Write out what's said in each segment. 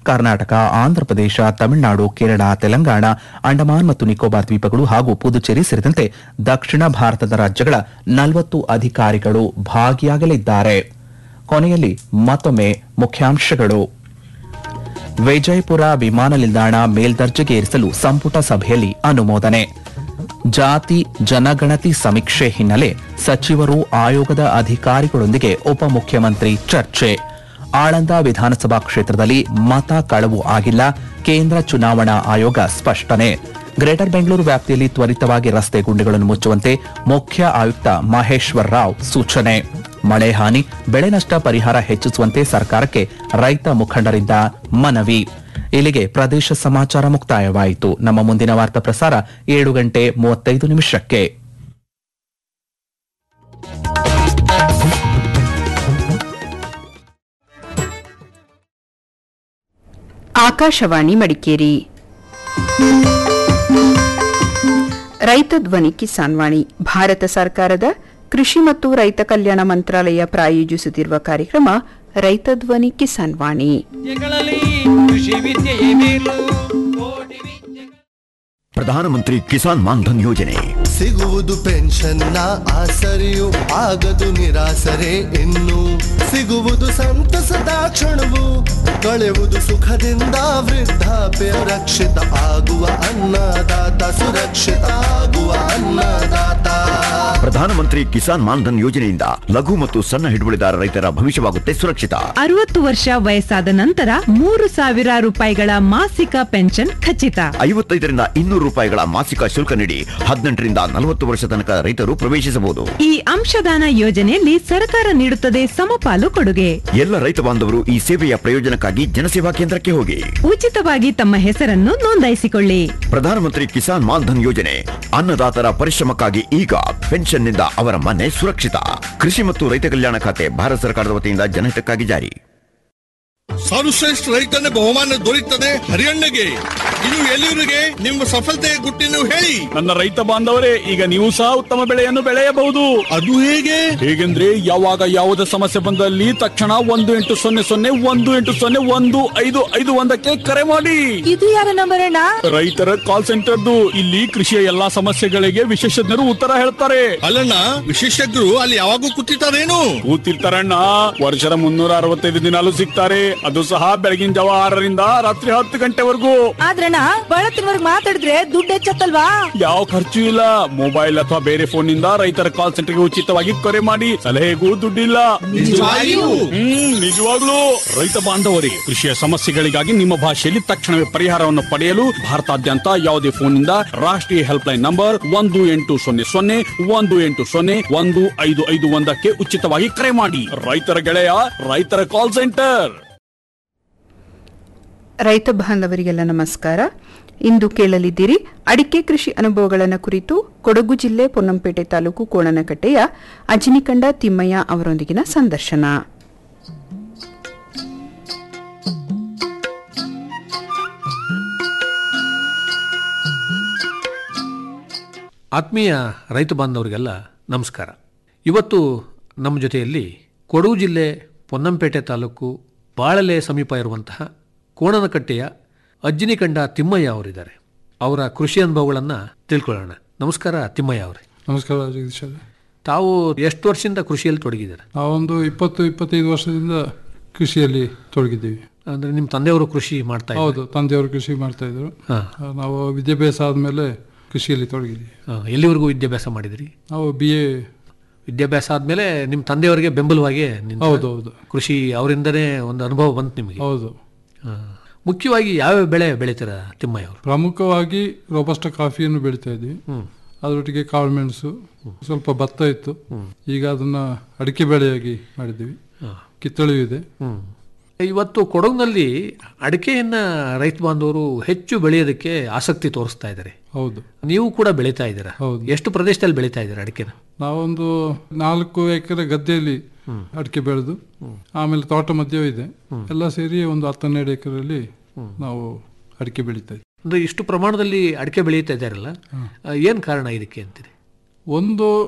ಕರ್ನಾಟಕ ಆಂಧ್ರಪ್ರದೇಶ ತಮಿಳುನಾಡು ಕೇರಳ ತೆಲಂಗಾಣ ಅಂಡಮಾನ್ ಮತ್ತು ನಿಕೋಬಾರ್ ದ್ವೀಪಗಳು ಹಾಗೂ ಪುದುಚೇರಿ ಸೇರಿದಂತೆ ದಕ್ಷಿಣ ಭಾರತದ ರಾಜ್ಯಗಳ ನಲವತ್ತು ಅಧಿಕಾರಿಗಳು ಭಾಗಿಯಾಗಲಿದ್ದಾರೆ ಕೊನೆಯಲ್ಲಿ ಮತ್ತೊಮ್ಮೆ ಮುಖ್ಯಾಂಶಗಳು ವಿಜಯಪುರ ವಿಮಾನ ನಿಲ್ದಾಣ ಮೇಲ್ದರ್ಜೆಗೆ ಏರಿಸಲು ಸಂಪುಟ ಸಭೆಯಲ್ಲಿ ಅನುಮೋದನೆ ಜಾತಿ ಜನಗಣತಿ ಸಮೀಕ್ಷೆ ಹಿನ್ನೆಲೆ ಸಚಿವರು ಆಯೋಗದ ಅಧಿಕಾರಿಗಳೊಂದಿಗೆ ಉಪಮುಖ್ಯಮಂತ್ರಿ ಚರ್ಚೆ ಆಳಂದ ವಿಧಾನಸಭಾ ಕ್ಷೇತ್ರದಲ್ಲಿ ಮತ ಕಳವು ಆಗಿಲ್ಲ ಕೇಂದ್ರ ಚುನಾವಣಾ ಆಯೋಗ ಸ್ಪಷ್ಟನೆ ಗ್ರೇಟರ್ ಬೆಂಗಳೂರು ವ್ಯಾಪ್ತಿಯಲ್ಲಿ ತ್ವರಿತವಾಗಿ ರಸ್ತೆ ಗುಂಡಿಗಳನ್ನು ಮುಚ್ಚುವಂತೆ ಮುಖ್ಯ ಆಯುಕ್ತ ಮಹೇಶ್ವರ್ ರಾವ್ ಸೂಚನೆ ಮಳೆ ಹಾನಿ ಬೆಳೆ ನಷ್ಟ ಪರಿಹಾರ ಹೆಚ್ಚಿಸುವಂತೆ ಸರ್ಕಾರಕ್ಕೆ ರೈತ ಮುಖಂಡರಿಂದ ಮನವಿ ಇಲ್ಲಿಗೆ ಪ್ರದೇಶ ಸಮಾಚಾರ ಮುಕ್ತಾಯವಾಯಿತು ನಮ್ಮ ಮುಂದಿನ ವಾರ್ತಾ ಪ್ರಸಾರ ಏಳು ಗಂಟೆ ಮೂವತ್ತೈದು ನಿಮಿಷಕ್ಕೆ ಆಕಾಶವಾಣಿ ಮಡಿಕೇರಿ ರೈತ ಧ್ವನಿ ಕಿಸಾನ್ ವಾಣಿ ಭಾರತ ಸರ್ಕಾರದ ಕೃಷಿ ಮತ್ತು ರೈತ ಕಲ್ಯಾಣ ಮಂತ್ರಾಲಯ ಪ್ರಾಯೋಜಿಸುತ್ತಿರುವ ಕಾರ್ಯಕ್ರಮ ರೈತ ಧ್ವನಿ ಕಿಸಾನ್ ವಾಣಿ ವಿದ್ಯೆಗಳಲ್ಲಿ ಕೃಷಿ ವಿದ್ಯೆಯೇ ಮೇಲು ಕೋಟಿ ವಿದ್ಯೆ ಪ್ರಧಾನಮಂತ್ರಿ ಕಿಸಾನ್ ಮಾನ್ಧನ್ ಯೋಜನೆ ಸಿಗುವುದು ಪೆನ್ಷನ್ನ ಆಸರೆಯು ಆಗದು ನಿರಾಸರೆ ಇನ್ನು ಸಿಗುವುದು ಸಂತಸದ ಕ್ಷಣವು ಕಳೆಯುವುದು ಸುಖದಿಂದ ವೃದ್ಧಾಪ್ಯ ರಕ್ಷಿತ ಆಗುವ ಅನ್ನದಾತ ಸುರಕ್ಷಿತ ಆಗುವ ಅನ್ನದಾತ ಪ್ರಧಾನಮಂತ್ರಿ ಕಿಸಾನ್ ಮಾನ್ಧನ್ ಯೋಜನೆಯಿಂದ ಲಘು ಮತ್ತು ಸಣ್ಣ ಹಿಡುವಳಿದಾರ ರೈತರ ಭವಿಷ್ಯವಾಗುತ್ತೆ ಸುರಕ್ಷಿತ ಅರವತ್ತು ವರ್ಷ ವಯಸ್ಸಾದ ನಂತರ ಮೂರು ಸಾವಿರ ರೂಪಾಯಿಗಳ ಮಾಸಿಕ ಪೆನ್ಷನ್ ಖಚಿತ ಐವತ್ತೈದರಿಂದ ಇನ್ನೂರು ರೂಪಾಯಿಗಳ ಮಾಸಿಕ ಶುಲ್ಕ ನೀಡಿ ಹದಿನೆಂಟರಿಂದ ನಲವತ್ತು ವರ್ಷ ತನಕ ರೈತರು ಪ್ರವೇಶಿಸಬಹುದು ಈ ಅಂಶದಾನ ಯೋಜನೆಯಲ್ಲಿ ಸರ್ಕಾರ ನೀಡುತ್ತದೆ ಸಮಪಾಲು ಕೊಡುಗೆ ಎಲ್ಲ ರೈತ ಬಾಂಧವರು ಈ ಸೇವೆಯ ಪ್ರಯೋಜನಕ್ಕಾಗಿ ಜನಸೇವಾ ಕೇಂದ್ರಕ್ಕೆ ಹೋಗಿ ಉಚಿತವಾಗಿ ತಮ್ಮ ಹೆಸರನ್ನು ನೋಂದಾಯಿಸಿಕೊಳ್ಳಿ ಪ್ರಧಾನಮಂತ್ರಿ ಕಿಸಾನ್ ಮಾನ್ಧನ್ ಯೋಜನೆ ಅನ್ನದಾತರ ಪರಿಶ್ರಮಕ್ಕಾಗಿ ಈಗ ಪೆನ್ಷನ್ನಿಂದ ಅವರ ಮನೆ ಸುರಕ್ಷಿತ ಕೃಷಿ ಮತ್ತು ರೈತ ಕಲ್ಯಾಣ ಖಾತೆ ಭಾರತ ಸರ್ಕಾರದ ವತಿಯಿಂದ ಜನಹಿತಕ್ಕಾಗಿ ಜಾರಿ ಸರ್ವಶ್ರೇಷ್ಠ ರೈತನ ಬಹುಮಾನ ದೊರೆಯುತ್ತದೆ ಹರಿಯಣ್ಣಗೆ ಇದು ಎಲ್ಲಿವರಿಗೆ ನಿಮ್ಮ ಸಫಲತೆಯ ಗುಟ್ಟಿನ ಹೇಳಿ ನನ್ನ ರೈತ ಬಾಂಧವರೇ ಈಗ ನೀವು ಸಹ ಉತ್ತಮ ಬೆಳೆಯನ್ನು ಬೆಳೆಯಬಹುದು ಅದು ಹೇಗೆ ಹೇಗೆಂದ್ರೆ ಯಾವಾಗ ಯಾವುದೇ ಸಮಸ್ಯೆ ಬಂದಲ್ಲಿ ತಕ್ಷಣ ಒಂದು ಎಂಟು ಸೊನ್ನೆ ಸೊನ್ನೆ ಒಂದು ಎಂಟು ಸೊನ್ನೆ ಒಂದು ಐದು ಐದು ಒಂದಕ್ಕೆ ಕರೆ ಮಾಡಿ ಇದು ಯಾರ ನಂಬರ್ ಅಣ್ಣ ರೈತರ ಕಾಲ್ ಸೆಂಟರ್ದು ಇಲ್ಲಿ ಕೃಷಿಯ ಎಲ್ಲಾ ಸಮಸ್ಯೆಗಳಿಗೆ ವಿಶೇಷಜ್ಞರು ಉತ್ತರ ಹೇಳ್ತಾರೆ ಅಲ್ಲಣ್ಣ ವಿಶೇಷಜ್ಞರು ಅಲ್ಲಿ ಯಾವಾಗೂ ಕೂತಿರ್ತಾರೇನು ಕೂತಿರ್ತಾರಣ್ಣ ವರ್ಷದ ಮುನ್ನೂರ ಅರವತ್ತೈದು ದಿನಾಲು ಸಿಗ್ತಾರೆ ಅದು ಸಹ ಬೆಳಗಿನ ಜಾವ ಆರರಿಂದ ರಾತ್ರಿ ಹತ್ತು ಗಂಟೆವರೆಗೂ ಆದ್ರಣ್ಣ ಬಳತ್ತಿನವರ್ಗ್ ಮಾತಾಡಿದ್ರೆ ದುಡ್ಡು ಹೆಚ್ಚತ್ತಲ್ವಾ ಯಾವ ಖರ್ಚು ಇಲ್ಲ ಮೊಬೈಲ್ ಅಥವಾ ಬೇರೆ ಫೋನ್ ನಿಂದ ರೈತರ ಕಾಲ್ ಸೆಂಟರ್ಗೆ ಉಚಿತವಾಗಿ ಕರೆ ಮಾಡಿ ಸಲಹೆಗೂ ದುಡ್ಡಿಲ್ಲ ನಿಜವಾಗಿಯೂ? ಹ್ಮ್ ನಿಜವಾಗ್ಲೂ ರೈತ ಬಾಂಧವರಿಗೆ ಕೃಷಿಯ ಸಮಸ್ಯೆಗಳಿಗಾಗಿ ನಿಮ್ಮ ಭಾಷೆಯಲ್ಲಿ ತಕ್ಷಣವೇ ಪರಿಹಾರವನ್ನು ಪಡೆಯಲು ಭಾರತಾದ್ಯಂತ ಯಾವುದೇ ಫೋನ್ ನಿಂದ ರಾಷ್ಟ್ರೀಯ ಹೆಲ್ಪ್ ಲೈನ್ ನಂಬರ್ ಒಂದು ಎಂಟು ಸೊನ್ನೆ ಸೊನ್ನೆ ಒಂದು ಎಂಟು ಸೊನ್ನೆ ಒಂದು ಐದು ಐದು ಒಂದಕ್ಕೆ ಉಚಿತವಾಗಿ ಕರೆ ಮಾಡಿ ರೈತರ ಗೆಳೆಯ ರೈತರ ಕಾಲ್ ಸೆಂಟರ್ ರೈತ ಬಾಂಧವರಿಗೆಲ್ಲ ನಮಸ್ಕಾರ ಇಂದು ಕೇಳಲಿದ್ದೀರಿ ಅಡಿಕೆ ಕೃಷಿ ಅನುಭವಗಳನ್ನು ಕುರಿತು ಕೊಡಗು ಜಿಲ್ಲೆ ಪೊನ್ನಂಪೇಟೆ ತಾಲೂಕು ಕೋಣನಕಟ್ಟೆಯ ಅಜಿನಿಕಂಡ ತಿಮ್ಮಯ್ಯ ಅವರೊಂದಿಗಿನ ಸಂದರ್ಶನ ಆತ್ಮೀಯ ರೈತ ಬಾಂಧವರಿಗೆಲ್ಲ ನಮಸ್ಕಾರ ಇವತ್ತು ನಮ್ಮ ಜೊತೆಯಲ್ಲಿ ಕೊಡಗು ಜಿಲ್ಲೆ ಪೊನ್ನಂಪೇಟೆ ತಾಲೂಕು ಬಾಳಲೆ ಸಮೀಪ ಇರುವಂತಹ ಕೋಣನಕಟ್ಟೆಯ ಅಜ್ಜಿನಿಕಂಡ ತಿಮ್ಮಯ್ಯ ಅವರಿದ್ದಾರೆ ಅವರ ಕೃಷಿ ಅನುಭವಗಳನ್ನು ತಿಳ್ಕೊಳ್ಳೋಣ ನಮಸ್ಕಾರ ತಿಮ್ಮಯ್ಯ ಅವರೇ ನಮಸ್ಕಾರ ಜಗದೀಶ್ ಅವರೇ ತಾವು ಎಷ್ಟು ವರ್ಷದಿಂದ ಕೃಷಿಯಲ್ಲಿ ತೊಡಗಿದ್ದಾರೆ ನಾವೊಂದು ಇಪ್ಪತ್ತು ಇಪ್ಪತ್ತೈದು ವರ್ಷದಿಂದ ಕೃಷಿಯಲ್ಲಿ ತೊಡಗಿದ್ದೀವಿ ಅಂದರೆ ನಿಮ್ಮ ತಂದೆಯವರು ಕೃಷಿ ಮಾಡ್ತಾ ಇದ್ದಾರೆ ಹೌದು ತಂದೆಯವರು ಕೃಷಿ ಮಾಡ್ತಾ ಇದ್ರು ಹಾ. ಆ, ನಾವು ವಿದ್ಯಾಭ್ಯಾಸ ಆದಮೇಲೆ ಕೃಷಿಯಲ್ಲಿ ತೊಡಗಿದ್ದೀವಿ ಆ, ಎಲ್ಲಿವರೆಗೂ ವಿದ್ಯಾಭ್ಯಾಸ ಮಾಡಿದ್ರಿ ನಾವು ಬಿ ಎ ವಿದ್ಯಾಭ್ಯಾಸ ಆದಮೇಲೆ ನಿಮ್ಮ ತಂದೆಯವರಿಗೆ ಬೆಂಬಲವಾಗಿ ನಿಂತ್ರ? ಹೌದು ಹೌದು ಕೃಷಿ ಅವರಿಂದನೇ ಒಂದು ಅನುಭವ ಬಂತು ನಿಮಗೆ ಹೌದು ಆ, ಮುಖ್ಯವಾಗಿ ಯಾವ್ಯಾವ ಬೆಳೆ ಬೆಳೀತೀರಾ ತಿಮ್ಮಯ್ಯ ಅವರು ಪ್ರಮುಖವಾಗಿ ರೋಬಸ್ಟ ಕಾಫಿಯನ್ನು ಬೆಳಿತಾ ಇದ್ವಿ ಅದರೊಟ್ಟಿಗೆ ಕಾಳುಮೆಣಸು ಸ್ವಲ್ಪ ಭತ್ತ ಇತ್ತು ಈಗ ಅದನ್ನ ಅಡಿಕೆ ಬೆಳೆಯಾಗಿ ಮಾಡಿದ್ದೀವಿ ಕಿತ್ತಳೆಯೂ ಇದೆ ಹ್ಮ್. ಇವತ್ತು ಕೊಡಗಿನಲ್ಲಿ ಅಡಿಕೆಯನ್ನ ರೈತ ಬಾಂಧವರು ಹೆಚ್ಚು ಬೆಳೆಯೋದಕ್ಕೆ ಆಸಕ್ತಿ ತೋರಿಸ್ತಾ ಇದ್ದಾರೆ ಹೌದು ನೀವು ಕೂಡ ಬೆಳೀತಾ ಇದ್ದೀರಾ ಹೌದು. ಎಷ್ಟು ಪ್ರದೇಶದಲ್ಲಿ ಬೆಳೀತಾ ಇದ್ದೀರಾ ಅಡಿಕೆನ ನಾವೊಂದು ನಾಲ್ಕು ಎಕರೆ ಗದ್ದೆಯಲ್ಲಿ ಅಡಿಕೆ ಬೆಳೆದು ಆಮೇಲೆ ತೋಟ ಮಧ್ಯವೂ ಇದೆ ಎಲ್ಲ ಸೇರಿ ಒಂದು ಹತ್ತನ್ನೆರಡು ಎಕರೆಯಲ್ಲಿ ನಾವು ಅಡಿಕೆ ಬೆಳೀತಾ ಇದ್ದೀವಿ ಅಂದ್ರೆ ಇಷ್ಟು ಪ್ರಮಾಣದಲ್ಲಿ ಅಡಿಕೆ ಬೆಳೀತಾ ಇದ್ದಾರಲ್ಲ ಆ, ಏನ್ ಕಾರಣ ಇದಕ್ಕೆ ಅಂತೀರಿ ಒಂದು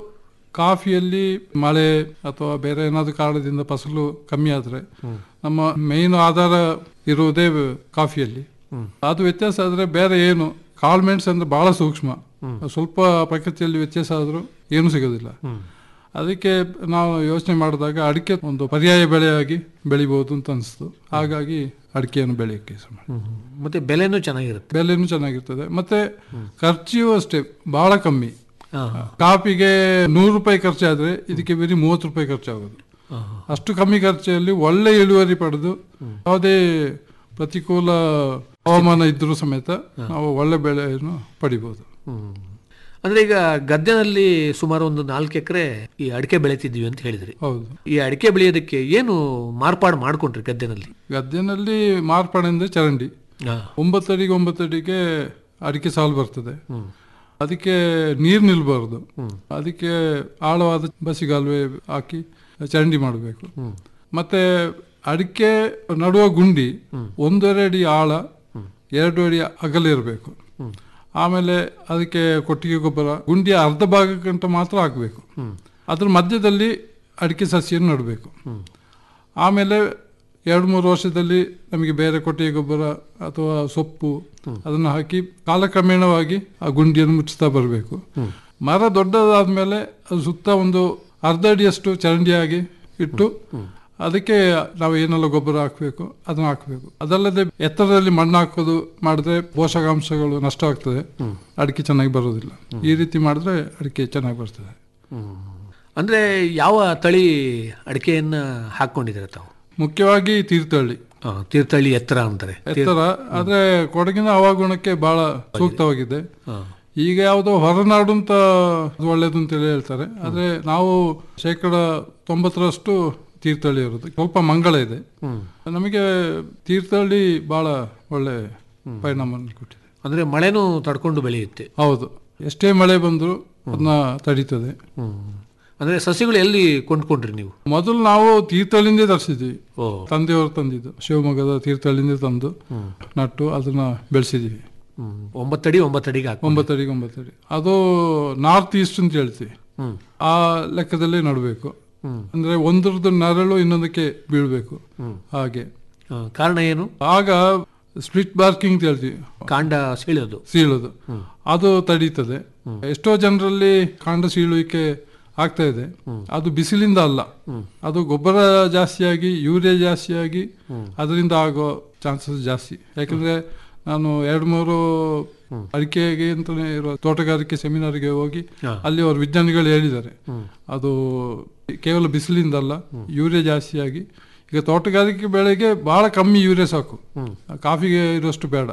ಕಾಫಿಯಲ್ಲಿ ಮಳೆ ಅಥವಾ ಬೇರೆ ಏನಾದ್ರು ಕಾರಣದಿಂದ ಫಸಲು ಕಮ್ಮಿ ಆದ್ರೆ ನಮ್ಮ ಮೇನ್ ಆಧಾರ ಇರುವುದೇ ಕಾಫಿಯಲ್ಲಿ ಅದು ವ್ಯತ್ಯಾಸ ಆದ್ರೆ ಬೇರೆ ಏನು ಕಾಳ್ಮೆಣ್ಸ್ ಅಂದ್ರೆ ಬಹಳ ಸೂಕ್ಷ್ಮ ಸ್ವಲ್ಪ ಪ್ರಕೃತಿಯಲ್ಲಿ ವ್ಯತ್ಯಾಸ ಆದ್ರೂ ಏನು ಸಿಗೋದಿಲ್ಲ ಅದಕ್ಕೆ ನಾವು ಯೋಚನೆ ಮಾಡಿದಾಗ ಅಡಿಕೆ ಒಂದು ಪರ್ಯಾಯ ಬೆಳೆಯಾಗಿ ಬೆಳಿಬಹುದು ಅಂತ ಅನಿಸ್ತು ಹಾಗಾಗಿ ಅಡಿಕೆಯನ್ನು ಬೆಳೆಯಕ್ಕೆ ಕೆಲಸ ಮಾಡಿ ಮತ್ತೆ ಬೆಲೆನೂ ಚೆನ್ನಾಗಿರುತ್ತೆ ಬೆಲೆನೂ ಚೆನ್ನಾಗಿರ್ತದೆ ಮತ್ತೆ ಖರ್ಚಿಯೂ ಅಷ್ಟೇ ಬಹಳ ಕಮ್ಮಿ ಹಾ, ಕಾಫಿಗೆ ನೂರು ರೂಪಾಯಿ ಖರ್ಚಾದ್ರೆ ಇದಕ್ಕೆ ಬರೀ ಮೂವತ್ತು ರೂಪಾಯಿ ಖರ್ಚಾಗೋದು ಅಷ್ಟು ಕಮ್ಮಿ ಖರ್ಚಲ್ಲಿ ಒಳ್ಳೆ ಇಳುವರಿ ಪಡೆದು ಯಾವುದೇ ಪ್ರತಿಕೂಲ ಹವಾಮಾನ ಇದ್ರೂ ಸಮೇತ ನಾವು ಒಳ್ಳೆ ಬೆಳೆಯನ್ನು ಪಡಿಬಹುದು ಹ್ಮ್. ಅಂದ್ರೆ ಈಗ ಗದ್ದೆನಲ್ಲಿ ಸುಮಾರು ಒಂದು ನಾಲ್ಕು ಎಕರೆ ಈ ಅಡಿಕೆ ಬೆಳಿತಿದ್ವಿ ಅಂತ ಹೇಳಿದ್ರಿ ಹೌದು ಈ ಅಡಿಕೆ ಬೆಳೆಯೋದಕ್ಕೆ ಏನು ಮಾರ್ಪಾಡು ಮಾಡ್ಕೊಂಡ್ರಿ ಗದ್ದೆನಲ್ಲಿ ಗದ್ದೆನಲ್ಲಿ ಮಾರ್ಪಾಡೆ ಅಂದ್ರೆ ಚರಂಡಿ ಹಾ. ಒಂಬತ್ತಡಿಗೆ ಒಂಬತ್ತಡಿಗೆ ಅಡಿಕೆ ಸಾಲು ಬರ್ತದೆ ಅದಕ್ಕೆ ನೀರು ನಿಲ್ಬಾರ್ದು ಅದಕ್ಕೆ ಆಳವಾದ ಬಸಿಗಾಲುವೆ ಹಾಕಿ ಚರಂಡಿ ಮಾಡಬೇಕು ಮತ್ತೆ ಅಡಿಕೆ ನಡುವ ಗುಂಡಿ ಒಂದೂವರೆ ಅಡಿ ಆಳ ಎರಡು ಅಡಿ ಅಗಲ ಇರಬೇಕು ಆಮೇಲೆ ಅದಕ್ಕೆ ಕೊಟ್ಟಿಗೆ ಗೊಬ್ಬರ ಗುಂಡಿಯ ಅರ್ಧ ಭಾಗಕ್ಕಂತ ಮಾತ್ರ ಹಾಕಬೇಕು ಅದ್ರ ಮಧ್ಯದಲ್ಲಿ ಅಡಿಕೆ ಸಸಿಯನ್ನು ನೆಡಬೇಕು ಆಮೇಲೆ ಎರಡು ಮೂರು ವರ್ಷದಲ್ಲಿ ನಮಗೆ ಬೇರೆ ಕೊಟ್ಟಿಗೆ ಗೊಬ್ಬರ ಅಥವಾ ಸೊಪ್ಪು ಅದನ್ನು ಹಾಕಿ ಕಾಲಕ್ರಮೇಣವಾಗಿ ಆ ಗುಂಡಿಯನ್ನು ಮುಚ್ಚುತ್ತಾ ಬರಬೇಕು ಮರ ದೊಡ್ಡದಾದ್ಮೇಲೆ ಅದು ಸುತ್ತ ಒಂದು ಅರ್ಧ ಅಡಿಯಷ್ಟು ಚರಂಡಿಯಾಗಿ ಇಟ್ಟು ಅದಕ್ಕೆ ನಾವು ಏನೆಲ್ಲ ಗೊಬ್ಬರ ಹಾಕಬೇಕು ಅದನ್ನ ಹಾಕಬೇಕು ಅದಲ್ಲದೆ ಎತ್ತರದಲ್ಲಿ ಮಣ್ಣು ಹಾಕೋದು ಮಾಡಿದ್ರೆ ಪೋಷಕಾಂಶಗಳು ನಷ್ಟ ಆಗ್ತದೆ ಅಡಿಕೆ ಚೆನ್ನಾಗಿ ಬರೋದಿಲ್ಲ ಈ ರೀತಿ ಮಾಡಿದ್ರೆ ಅಡಿಕೆ ಚೆನ್ನಾಗಿ ಬರ್ತದೆ ಅಂದ್ರೆ ಯಾವ ತಳಿ ಅಡಿಕೆಯನ್ನ ಹಾಕೊಂಡಿದ್ದೀರ ತಾವು ಮುಖ್ಯವಾಗಿ ತೀರ್ಥಹಳ್ಳಿ ಆ, ತೀರ್ಥಹಳ್ಳಿ ಎತ್ತರ ಅಂತಾರೆ ಎತ್ತರ ಆದ್ರೆ ಕೊಡಗಿನ ಹವಾಗುಣಕ್ಕೆ ಬಹಳ ಸೂಕ್ತವಾಗಿದೆ ಈಗ ಯಾವುದೋ ಹೊರನಾಡು ಅಂತ ಅದು ಒಳ್ಳೇದು ಅಂತೇಳಿ ಹೇಳ್ತಾರೆ ಆದ್ರೆ ನಾವು ಶೇಕಡ ತೊಂಬತ್ತರಷ್ಟು ತೀರ್ಥಹಳ್ಳಿ ಇರೋದು ಸ್ವಲ್ಪ ಮಂಗಳ ಇದೆ ನಮಗೆ ತೀರ್ಥಹಳ್ಳಿ ಬಹಳ ಒಳ್ಳೆ ಪರಿಣಾಮ ಕೊಟ್ಟಿದೆ ಅಂದ್ರೆ ಮಳೆನೂ ತಡ್ಕೊಂಡು ಬೆಳೆಯುತ್ತೆ ಹೌದು ಎಷ್ಟೇ ಮಳೆ ಬಂದರೂ ಅದನ್ನ ತಡೀತದೆ ಅಂದ್ರೆ ಸಸಿಗಳು ಎಲ್ಲಿ ಕೊಂಡ್ಕೊಂಡ್ರಿ ನೀವು ಮೊದಲು ನಾವು ತೀರ್ಥಹಳ್ಳಿಂದ ತರಿಸಿದ್ವಿ ಓ ತಂದೆಯವರು ತಂದಿದ್ದು ಶಿವಮೊಗ್ಗದ ತೀರ್ಥಹಳ್ಳಿಂದ ತಂದು ನಟ್ಟು ಅದನ್ನ ಬೆಳೆಸಿದೀವಿ ಹ್ಮ್. ಒಂಬತ್ತಡಿ ಒಂಬತ್ತಡಿಗೆ ಹಾಕಿ ಒಂಬತ್ತಡಿಗೆ ಒಂಬತ್ತಡಿ ಅದು ನಾರ್ತ್ ಈಸ್ಟ್ ಅಂತ ಹೇಳ್ತೀವಿ ಆ ಲೆಕ್ಕದಲ್ಲಿ ನಡಬೇಕು ಅಂದ್ರೆ ಒಂದ್ರದ್ದು ನೆರಳು ಇನ್ನೊಂದಕ್ಕೆ ಬೀಳ್ಬೇಕು ಹಾಗೆ ಕಾರಣ ಏನು ಆಗ ಸ್ಪ್ಲಿಟ್ ಬಾರ್ಕಿಂಗ್ ಅಂತ ಹೇಳ್ತೀವಿ ಕಾಂಡ ಸೀಳೋದು ಸೀಳೋದು ಅದು ತಡೀತದೆ ಎಷ್ಟೋ ಜನರಲ್ಲಿ ಕಾಂಡ ಸೀಳುವಿಕೆ ಆಗ್ತಾ ಇದೆ ಅದು ಬಿಸಿಲಿಂದ ಅಲ್ಲ ಅದು ಗೊಬ್ಬರ ಜಾಸ್ತಿಯಾಗಿ ಯೂರಿಯಾ ಜಾಸ್ತಿಯಾಗಿ ಅದರಿಂದ ಆಗೋ ಚಾನ್ಸಸ್ ಜಾಸ್ತಿ ಯಾಕಂದ್ರೆ ನಾನು ಎರಡು ಮೂರು ಅಡಿಕೆಗೆ ಅಂತಾನೆ ಇರೋ ತೋಟಗಾರಿಕೆ ಸೆಮಿನಾರ್ಗೆ ಹೋಗಿ ಅಲ್ಲಿ ಅವ್ರ ವಿಜ್ಞಾನಿಗಳು ಹೇಳಿದ್ದಾರೆ ಅದು ಕೇವಲ ಬಿಸಿಲಿಂದ ಅಲ್ಲ ಯೂರಿಯಾ ಜಾಸ್ತಿಯಾಗಿ ಈಗ ತೋಟಗಾರಿಕೆ ಬೆಳೆಗೆ ಬಹಳ ಕಮ್ಮಿ ಯೂರಿಯಾ ಸಾಕು ಕಾಫಿಗೆ ಇರುವಷ್ಟು ಬೇಡ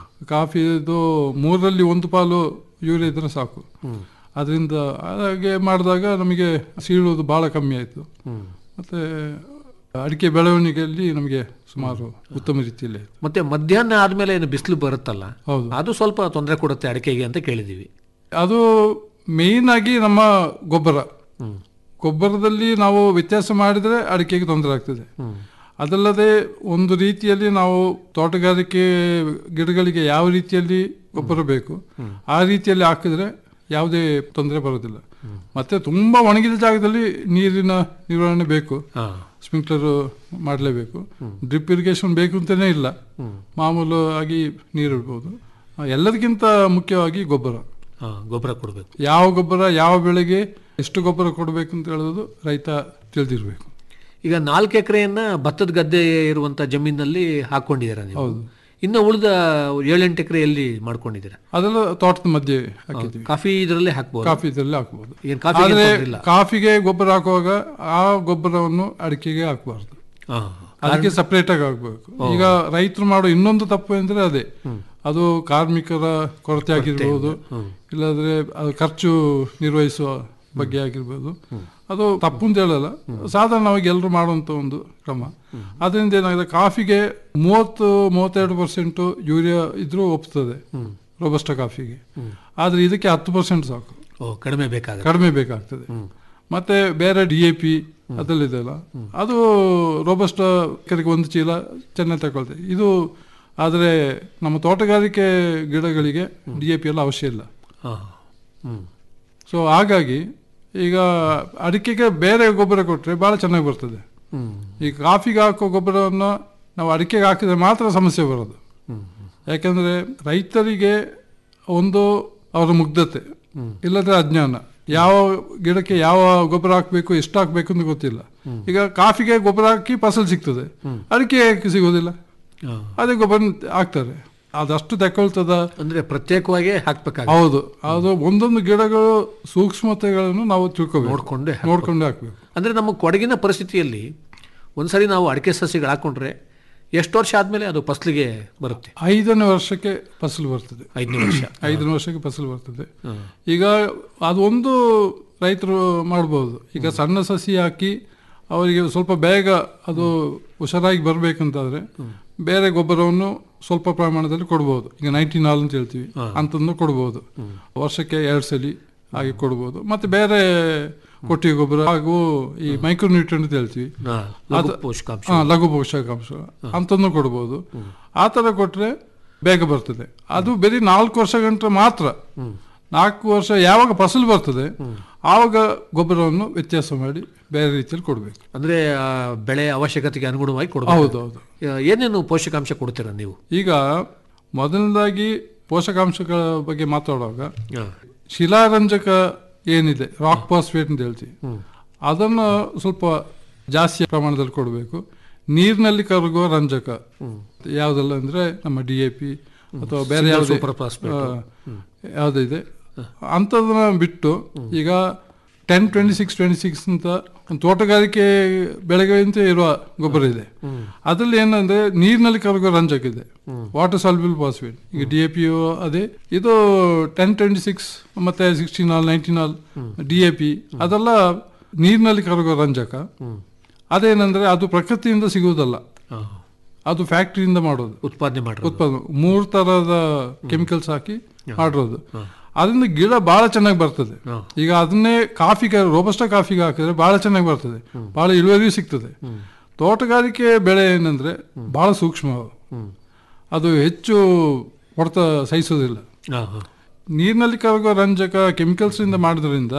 ಕಾಫಿದು ಮೂರರಲ್ಲಿ ಒಂದು ಪಾಲು ಯೂರಿಯಾ ಇದ್ರೆ ಸಾಕು ಅದರಿಂದ ಹಾಗೆ ಮಾಡಿದಾಗ ನಮಗೆ ಸೀಳುವುದು ಬಹಳ ಕಮ್ಮಿ ಆಯಿತು ಮತ್ತೆ ಅಡಿಕೆ ಬೆಳವಣಿಗೆಯಲ್ಲಿ ನಮಗೆ ಸುಮಾರು ಉತ್ತಮ ರೀತಿಯಲ್ಲಿ ಆಯ್ತು. ಮತ್ತೆ ಮಧ್ಯಾಹ್ನ ಆದ್ಮೇಲೆ ಏನು ಬಿಸಿಲು ಬರುತ್ತಲ್ಲ ಹೌದು ಅದು ಸ್ವಲ್ಪ ತೊಂದರೆ ಕೊಡುತ್ತೆ ಅಡಿಕೆಗೆ ಅಂತ ಕೇಳಿದೀವಿ ಅದು ಮೇನ್ ಆಗಿ ನಮ್ಮ ಗೊಬ್ಬರ ಗೊಬ್ಬರದಲ್ಲಿ ನಾವು ವ್ಯತ್ಯಾಸ ಮಾಡಿದ್ರೆ ಅಡಿಕೆಗೆ ತೊಂದರೆ ಆಗ್ತದೆ ಅದಲ್ಲದೆ ಒಂದು ರೀತಿಯಲ್ಲಿ ನಾವು ತೋಟಗಾರಿಕೆ ಗಿಡಗಳಿಗೆ ಯಾವ ರೀತಿಯಲ್ಲಿ ಗೊಬ್ಬರ ಬೇಕು ಆ ರೀತಿಯಲ್ಲಿ ಹಾಕಿದ್ರೆ ಯಾವುದೇ ತೊಂದರೆ ಬರೋದಿಲ್ಲ ಮತ್ತೆ ತುಂಬಾ ಒಣಗಿದ ಜಾಗದಲ್ಲಿ ನೀರಿನ ನಿರ್ವಹಣೆ ಬೇಕು ಸ್ಪ್ರಿಂಕ್ಲರ್ ಮಾಡಲೇಬೇಕು ಡ್ರಿಪ್ ಇರಿಗೇಷನ್ ಬೇಕು ಅಂತಾನೆ ಇಲ್ಲ ಮಾಮೂಲು ಆಗಿ ನೀರು ಇಡ್ಬೋದು ಆ, ಎಲ್ಲದಕ್ಕಿಂತ ಮುಖ್ಯವಾಗಿ ಗೊಬ್ಬರ ಹಾ, ಗೊಬ್ಬರ ಕೊಡಬೇಕು ಯಾವ ಗೊಬ್ಬರ ಯಾವ ಬೆಳೆಗೆ ಎಷ್ಟು ಗೊಬ್ಬರ ಕೊಡಬೇಕು ಅಂತ ಹೇಳೋದು ರೈತ ತಿಳಿದಿರ್ಬೇಕು ಈಗ ನಾಲ್ಕು ಎಕರೆಯನ್ನ ಭತ್ತದ ಗದ್ದೆ ಇರುವಂತ ಜಮೀನಲ್ಲಿ ಹಾಕೊಂಡಿದ್ದೀರಾ ನೀವು ಹೌದು. ಇನ್ನು ಉಳಿದ ಏಳೆಂಟು ಎಕರೆ ಎಲ್ಲಿ ಮಾಡ್ಕೊಂಡಿದ್ದೀರಾ ಅದೆಲ್ಲ ತೋಟದ ಮಧ್ಯೆ ಹಾಕಿದ್ವಿ ಕಾಫಿ ಇದರಲ್ಲೇ ಹಾಕ್ಬೋದು ಕಾಫಿ ಇದರಲ್ಲಿ ಹಾಕಬಹುದು ಏನ್ ಕಾಫಿಗೆ ಆದ್ರೆ ತೊಂದ್ರೆ ಇಲ್ಲ? ಕಾಫಿಗೆ ಗೊಬ್ಬರ ಹಾಕುವಾಗ ಆ ಗೊಬ್ಬರವನ್ನು ಅಡಿಕೆಗೆ ಹಾಕಬಾರ್ದು ಹಾ. ಅದಕ್ಕೆ ಸಪರೇಟ್ ಆಗಿ ಹಾಕ್ಬೇಕು ಈಗ ರೈತರು ಮಾಡೋ ಇನ್ನೊಂದು ತಪ್ಪು ಅಂದ್ರೆ ಅದೇ ಅದು ಕಾರ್ಮಿಕರ ಕೊರತೆ ಆಗಿರ್ಬೋದು ಇಲ್ಲಾಂದ್ರೆ ಅದು ಖರ್ಚು ನಿರ್ವಹಿಸುವ ಬಗ್ಗೆ ಆಗಿರ್ಬೋದು ಅದು ತಪ್ಪು ಅಂತ ಹೇಳಲ್ಲ ಸಾಧಾರಣವಾಗಿ ಎಲ್ಲರೂ ಮಾಡುವಂತ ಒಂದು ಕ್ರಮ ಅದರಿಂದ ಏನಾಗಿದೆ ಕಾಫಿಗೆ ಮೂವತ್ತು ಮೂವತ್ತೆರಡು ಪರ್ಸೆಂಟ್ ಯೂರಿಯಾ ಇದ್ರೂ ಒಪ್ತದೆ ರೋಬಸ್ಟ ಕಾಫಿಗೆ ಆದ್ರೆ ಇದಕ್ಕೆ ಹತ್ತು ಪರ್ಸೆಂಟ್ ಸಾಕು ಓ ಕಡಿಮೆ ಬೇಕಾಗುತ್ತೆ ಕಡಿಮೆ ಬೇಕಾಗ್ತದೆ ಮತ್ತೆ ಬೇರೆ ಡಿ ಎ ಪಿ ಅದರಲ್ಲಿದೆಯಲ್ಲ ಅದು ರೋಬಸ್ಟ ಕಡೆಗೆ ಒಂದು ಚೀಲ ಚೆನ್ನಾಗಿ ತಗೊಳ್ತದೆ ಇದು ಆದರೆ ನಮ್ಮ ತೋಟಗಾರಿಕೆ ಗಿಡಗಳಿಗೆ ಡಿ ಎ ಪಿ ಎಲ್ಲ ಅವಶ್ಯ ಇಲ್ಲ ಹಾ. ಹ್ಮ್ ಸೊ ಹಾಗಾಗಿ ಈಗ ಅಡಿಕೆಗೆ ಬೇರೆ ಗೊಬ್ಬರ ಕೊಟ್ಟರೆ ಭಾಳ ಚೆನ್ನಾಗಿ ಬರ್ತದೆ ಈ ಕಾಫಿಗೆ ಹಾಕೋ ಗೊಬ್ಬರವನ್ನು ನಾವು ಅಡಿಕೆಗೆ ಹಾಕಿದ್ರೆ ಮಾತ್ರ ಸಮಸ್ಯೆ ಬರೋದು ಯಾಕಂದ್ರೆ ರೈತರಿಗೆ ಒಂದು ಅವರ ಮುಗ್ಧತೆ ಇಲ್ಲದ್ರೆ ಅಜ್ಞಾನ ಯಾವ ಗಿಡಕ್ಕೆ ಯಾವ ಗೊಬ್ಬರ ಹಾಕಬೇಕು ಎಷ್ಟು ಹಾಕಬೇಕು ಅಂತ ಗೊತ್ತಿಲ್ಲ ಈಗ ಕಾಫಿಗೆ ಗೊಬ್ಬರ ಹಾಕಿ ಫಸಲು ಸಿಗ್ತದೆ ಅಡಿಕೆ ಯಾಕೆ ಸಿಗೋದಿಲ್ಲ ಅದೇ ಗೊಬ್ಬರ ಹಾಕ್ತಾರೆ ಅದಷ್ಟು ತಕೊಳ್ತದ ಅಂದ್ರೆ ಪ್ರತ್ಯೇಕವಾಗಿ ಹಾಕ್ಬೇಕಾಗ ಹೌದು ಅದು ಒಂದೊಂದು ಗಿಡಗಳು ಸೂಕ್ಷ್ಮತೆಗಳನ್ನು ನಾವು ತಿಳ್ಕೋಬೇಕು ನೋಡ್ಕೊಂಡೆ ಹಾಕ್ಬೇಕು. ನೋಡ್ಕೊಂಡೆ ಹಾಕ್ಬೇಕು ಅಂದ್ರೆ ನಮ್ಮ ಕೊಡಗಿನ ಪರಿಸ್ಥಿತಿಯಲ್ಲಿ ಒಂದ್ಸರಿ ನಾವು ಅಡಿಕೆ ಸಸಿಗಳು ಹಾಕೊಂಡ್ರೆ ಎಷ್ಟು ವರ್ಷ ಆದ್ಮೇಲೆ ಅದು ಫಸಲಿಗೆ ಬರುತ್ತೆ ಐದನೇ ವರ್ಷಕ್ಕೆ ಫಸಲು ಬರ್ತದೆ ಐದನೇ ವರ್ಷ ಐದನೇ ವರ್ಷಕ್ಕೆ ಫಸಲು ಬರ್ತದೆ ಈಗ ಅದು ಒಂದು ರೈತರು ಮಾಡ್ಬೋದು ಈಗ ಸಣ್ಣ ಸಸಿ ಹಾಕಿ ಅವರಿಗೆ ಸ್ವಲ್ಪ ಬೇಗ ಅದು ಹುಷಾರಾಗಿ ಬರಬೇಕಂತಾದ್ರೆ ಬೇರೆ ಗೊಬ್ಬರವನ್ನು ಸ್ವಲ್ಪ ಪ್ರಮಾಣದಲ್ಲಿ ಕೊಡ್ಬೋದು ಈಗ ನೈನ್ಟೀನ್ ಹಾಲ್ ಅಂತ ಹೇಳ್ತೀವಿ ಅಂತಂದು ಕೊಡ್ಬೋದು ವರ್ಷಕ್ಕೆ ಎರಡು ಸಲ ಹಾಗೆ ಕೊಡ್ಬೋದು ಮತ್ತೆ ಬೇರೆ ಕೊಟ್ಟಿಗೆ ಗೊಬ್ಬರ ಹಾಗೂ ಈ ಮೈಕ್ರೋ ನ್ಯೂಟ್ರಿಯನ್ ಅಂತ ಹೇಳ್ತೀವಿ ಹಾ, ಲಘು ಅದು- ಪೋಷಕಾಂಶ. ಹಾ, ಲಘು ಪೋಷಕಾಂಶ ಅಂತಂದು ಕೊಡ್ಬೋದು ಆ ಥರ ಕೊಟ್ರೆ ಬೇಗ ಬರ್ತದೆ ಅದು ಬರೀ ನಾಲ್ಕು ವರ್ಷ ಗಂಟೆ ಮಾತ್ರ ನಾಲ್ಕು ವರ್ಷ ಯಾವಾಗ ಫಸಲು ಬರ್ತದೆ ಆವಾಗ ಗೊಬ್ಬರವನ್ನು ವ್ಯತ್ಯಾಸ ಮಾಡಿ ಬೇರೆ ರೀತಿಯಲ್ಲಿ ಕೊಡಬೇಕು ಅಂದ್ರೆ ಆ ಬೆಳೆ ಅವಶ್ಯಕತೆಗೆ ಅನುಗುಣವಾಗಿ ಕೊಡಬೇಕು ಹೌದು ಹೌದು ಏನೇನು ಪೋಷಕಾಂಶ ಕೊಡ್ತೀರಾ ನೀವು ಈಗ ಮೊದಲನೇದಾಗಿ ಪೋಷಕಾಂಶಗಳ ಬಗ್ಗೆ ಮಾತಾಡುವಾಗ ಹಾ. ಶಿಲಾರಂಜಕ ಏನಿದೆ ರಾಕ್ ಫಾಸ್ಫೇಟ್ ಅಂತ ಹೇಳ್ತೀವಿ ಅದನ್ನು ಸ್ವಲ್ಪ ಜಾಸ್ತಿ ಪ್ರಮಾಣದಲ್ಲಿ ಕೊಡಬೇಕು ನೀರಿನಲ್ಲಿ ಕರಗುವ ರಂಜಕ ಯಾವುದೆಲ್ಲ ಅಂದ್ರೆ ನಮ್ಮ ಡಿ ಎ ಪಿ ಅಥವಾ ಬೇರೆ Single ಯಾವುದೇ super phosphate. ಆ, ಯಾವುದಿದೆ ಅಂಥದನ್ನ ಬಿಟ್ಟು ಈಗ ten twenty six twenty six ಅಂತ ಒಂದು ತೋಟಗಾರಿಕೆ ಬೆಳೆಗಳಿಂದ ಇರುವ ಗೊಬ್ಬರ ಇದೆ ಅದ್ರಲ್ಲಿ ಏನಂದ್ರೆ ನೀರಿನಲ್ಲಿ ಕರಗುವ ರಂಜಕ ಇದೆ ವಾಟರ್ ಸಾಲ್ಬಿಲ್ ಫಾಸ್ಫೇಟ್ ಈಗ ಡಿ ಎ ಪಿ ಅದೇ ಇದು ಟೆನ್ ಟ್ವೆಂಟಿ ಸಿಕ್ಸ್ ಮತ್ತೆ sixteen all nineteen all D A P ಅದೆಲ್ಲ ನೀರಿನಲ್ಲಿ ಕರಗುವ ರಂಜಕ ಅದೇನಂದ್ರೆ ಅದು ಪ್ರಕೃತಿಯಿಂದ ಸಿಗುವುದಲ್ಲ ಹಾ. ಅದು ಫ್ಯಾಕ್ಟರಿಯಿಂದ ಮಾಡೋದು ಉತ್ಪಾದನೆ ಮಾಡ್ರಿ ಉತ್ಪಾದನೆ ಮೂರು ತರದ ಕೆಮಿಕಲ್ಸ್ ಹಾಕಿ ಮಾಡಿರೋದು ಅದರಿಂದ ಗಿಡ ಬಹಳ ಚೆನ್ನಾಗಿ ಬರ್ತದೆ ಈಗ ಅದನ್ನೇ ಕಾಫಿಗೆ ರೋಬಸ್ಟ ಕಾಫಿಗೆ ಹಾಕಿದ್ರೆ ಬಹಳ ಚೆನ್ನಾಗಿ ಬರ್ತದೆ ಬಹಳ ಇಳುವರಿ ಸಿಗ್ತದೆ ತೋಟಗಾರಿಕೆ ಬೆಳೆ ಏನಂದ್ರೆ ಬಹಳ ಸೂಕ್ಷ್ಮ ಅದು. ಅದು ಹೆಚ್ಚು ಹೊಡೆತ ಸಹಿಸೋದಿಲ್ಲ ಹಾ, ಹಾ. ನೀರಿನಲ್ಲಿ ಕರಗುವ ರಂಜಕ ಕೆಮಿಕಲ್ಸ್ ಇಂದ ಮಾಡೋದ್ರಿಂದ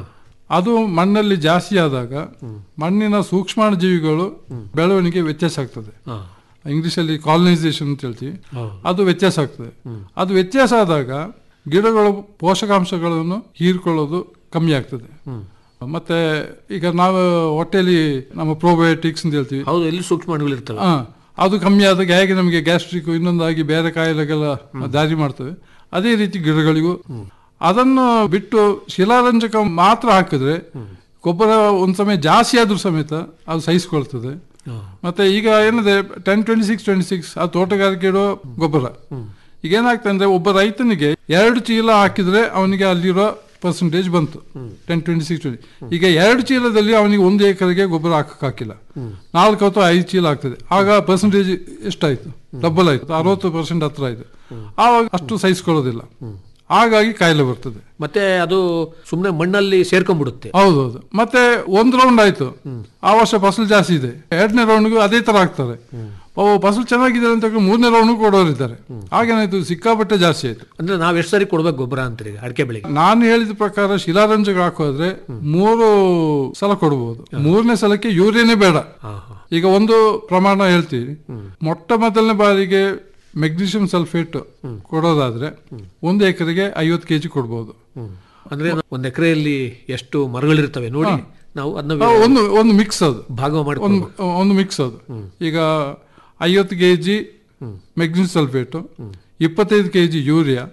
ಅದು ಮಣ್ಣಲ್ಲಿ ಜಾಸ್ತಿ ಆದಾಗ ಮಣ್ಣಿನ ಸೂಕ್ಷ್ಮಾಣು ಜೀವಿಗಳು ಬೆಳವಣಿಗೆ ವ್ಯತ್ಯಾಸ ಆಗ್ತದೆ ಹಾ. ಇಂಗ್ಲಿಷಲ್ಲಿ ಕಾಲನೈಸೇಷನ್ ಅಂತ ಹೇಳ್ತೀವಿ ಹೌದು. ಅದು ವ್ಯತ್ಯಾಸ ಆಗ್ತದೆ ಅದು ವ್ಯತ್ಯಾಸ ಆದಾಗ ಗಿಡಗಳು ಪೋಷಕಾಂಶಗಳನ್ನು ಹೀರ್ಕೊಳ್ಳೋದು ಕಮ್ಮಿ ಆಗ್ತದೆ ಮತ್ತೆ ಈಗ ನಾವು ಹೊಟ್ಟೆಲಿ ನಮ್ಮ ಪ್ರೋಬಯೋಟಿಕ್ಸ್ ಅಂತ ಹೇಳ್ತೀವಿ ಹೌದು ಎಲ್ಲಿ ಸೂಕ್ಷ್ಮಾಣುಗಳು ಇರ್ತವೆ ಆ, ಅದು ಕಮ್ಮಿ ಆದಾಗ ಹೇಗೆ ನಮಗೆ ಗ್ಯಾಸ್ಟ್ರಿಕ್ ಇನ್ನೊಂದಾಗಿ ಬೇರೆ ಕಾಯಿಲೆಗೆಲ್ಲ ದಾರಿ ಮಾಡ್ತವೆ ಅದೇ ರೀತಿ ಗಿಡಗಳಿಗೂ ಅದನ್ನು ಬಿಟ್ಟು ಶಿಲಾರಂಜಕ ಮಾತ್ರ ಹಾಕಿದ್ರೆ ಗೊಬ್ಬರ ಒಂದ್ ಸಮಯ ಜಾಸ್ತಿ ಆದ್ರೂ ಸಮೇತ ಅದು ಸಹಿಸ್ಕೊಳ್ತದೆ ಮತ್ತೆ ಈಗ ಏನಿದೆ ten twenty six twenty six ಆ ತೋಟಗಾರಿಕೆ ಇಡೋ ಗೊಬ್ಬರ ಈಗ ಏನಾಗ್ತದೆ ಅಂದ್ರೆ ಒಬ್ಬ ರೈತನಿಗೆ ಎರಡು ಚೀಲ ಹಾಕಿದ್ರೆ ಅವನಿಗೆ ಅಲ್ಲಿರೋ ಪರ್ಸೆಂಟೇಜ್ ಬಂತು ಟೆನ್ ಟ್ವೆಂಟಿ ಸಿಕ್ಸ್ ಟ್ವೆಂಟಿ ಈಗ ಎರಡು ಚೀಲದಲ್ಲಿ ಅವನಿಗೆ ಒಂದು ಎಕರೆಗೆ ಗೊಬ್ಬರ ಹಾಕಕ್ ಹಾಕಿಲ್ಲ ನಾಲ್ಕು ಅಥವಾ ಐದು ಚೀಲ ಆಗ್ತದೆ ಆಗ ಪರ್ಸೆಂಟೇಜ್ ಎಷ್ಟಾಯ್ತು ಡಬಲ್ ಆಯ್ತು ಅರವತ್ತು ಪರ್ಸೆಂಟ್ ಹತ್ರ ಆಯ್ತು ಆವಾಗ ಅಷ್ಟು ಸಹಿಸ್ಕೊಳ್ಳೋದಿಲ್ಲ ಹಾಗಾಗಿ ಕಾಯಿಲೆ ಬರ್ತದೆ ಮತ್ತೆ ಅದು ಸುಮ್ಮನೆ ಮಣ್ಣಲ್ಲಿ ಸೇರ್ಕೊಂಡ್ಬಿಡುತ್ತೆ ಹೌದೌದು ಮತ್ತೆ ಒಂದ್ ರೌಂಡ್ ಆಯ್ತು ಆ ವರ್ಷ ಫಸಲು ಜಾಸ್ತಿ ಇದೆ ಎರಡನೇ ರೌಂಡ್ಗೂ ಅದೇ ತರ ಆಗ್ತಾರೆ ಓ ಫಸಲು ಚೆನ್ನಾಗಿದೆ ಅಂತ ಹೇಳಿ ಮೂರನೇ ರೌಂಡ್ ಕೊಡೋರಿದ್ದಾರೆ ಹಾಗೇನಾಯ್ತು ಸಿಕ್ಕಾಪಟ್ಟೆ ಜಾಸ್ತಿ ಆಯ್ತು ಅಂದ್ರೆ ನಾವ್ ಎಷ್ಟು ಸರಿ ಕೊಡ್ಬೇಕು ಗೊಬ್ಬರ ಅಂತೀರಿ ಅಡಿಕೆ ಬೆಳೆಗೆ ನಾನು ಹೇಳಿದ ಪ್ರಕಾರ ಶಿಲಾರಂಜಕ ಹಾಕೋದ್ರೆ ಮೂರು ಸಲ ಕೊಡಬಹುದು ಮೂರನೇ ಸಲಕ್ಕೆ ಯೂರಿಯಾನೇ ಬೇಡ ಈಗ ಒಂದು ಪ್ರಮಾಣ ಹೇಳ್ತೀವಿ ಮೊಟ್ಟ ಮೊದಲನೇ ಬಾರಿಗೆ ಮೆಗ್ನೀಷಿಯಂ ಸಲ್ಫೇಟ್ ಕೊಡೋದಾದ್ರೆ ಒಂದು ಎಕರೆಗೆ ಐವತ್ತು ಕೆಜಿ ಕೊಡ್ಬೋದು ಅಂದ್ರೆ ಒಂದ್ ಎಕರೆಯಲ್ಲಿ ಎಷ್ಟು ಮರಗಳಿರ್ತವೆ ನೋಡಿ ನಾವು ಆ, ಅದನ್ನ ಒಂದು ಒಂದು ಮಿಕ್ಸ್ ಅದು ಭಾಗ ಮಾಡಿ ಒಂದು ಒಂದು ಮಿಕ್ಸ್ ಅದು ಈಗ ಐವತ್ತು ಕೆ ಜಿ ಮೆಗ್ನೀಷಿಯಂ ಸಲ್ಫೇಟು ಇಪ್ಪತ್ತೈದು ಕೆ ಜಿ ಯೂರಿಯಾ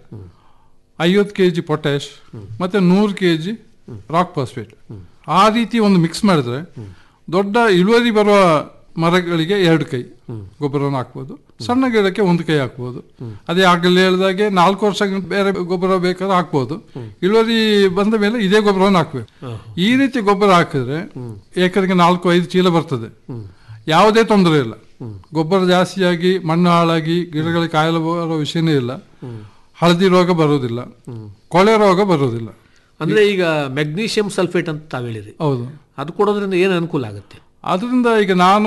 ಐವತ್ತು ಕೆ ಜಿ ಪೊಟ್ಯಾಶ್ ಮತ್ತೆ ನೂರು ಕೆ ಜಿ ರಾಕ್ ಫಾಸ್ಫೇಟ್ ಆ ರೀತಿ ಒಂದು ಮಿಕ್ಸ್ ಮಾಡಿದ್ರೆ ದೊಡ್ಡ ಇಳುವರಿ ಬರುವ ಮರಗಳಿಗೆ ಎರಡು ಕೈ ಗೊಬ್ಬರವನ್ನು ಹಾಕ್ಬೋದು ಸಣ್ಣ ಗಿಡಕ್ಕೆ ಒಂದು ಕೈ ಹಾಕ್ಬೋದು ಅದೇ ಆಗಲೇ ಹೇಳಿದಾಗೆ ನಾಲ್ಕು ವರ್ಷ ಗಂಟ ಬೇರೆ ಗೊಬ್ಬರ ಬೇಕಾದ್ರೆ ಹಾಕ್ಬೋದು ಇಳುವರಿ ಬಂದ ಮೇಲೆ ಇದೇ ಗೊಬ್ಬರವನ್ನು ಹಾಕ್ಬೇಕು ಈ ರೀತಿ ಗೊಬ್ಬರ ಹಾಕಿದ್ರೆ ಏಕರಿಗೆ ನಾಲ್ಕು ಐದು ಚೀಲ ಬರ್ತದೆ ಯಾವುದೇ ತೊಂದರೆ ಇಲ್ಲ ಗೊಬ್ಬರ ಜಾಸ್ತಿಯಾಗಿ ಮಣ್ಣು ಹಾಳಾಗಿ ಗಿಡಗಳಿಗೆ ಕಾಯಿಲೆ ಬರೋ ವಿಷಯನೇ ಇಲ್ಲ ಹಳದಿ ರೋಗ ಬರೋದಿಲ್ಲ ಕೊಳೆ ರೋಗ ಬರೋದಿಲ್ಲ ಅಂದ್ರೆ ಈಗ ಮೆಗ್ನೀಷಿಯಂ ಸಲ್ಫೇಟ್ ಅಂತ ತಾವ್ ಹೇಳಿರಿ ಹೌದು ಅದು ಕೊಡೋದ್ರಿಂದ ಏನು ಅನುಕೂಲ ಆಗುತ್ತೆ ಅದರಿಂದ ಈಗ ನಾನು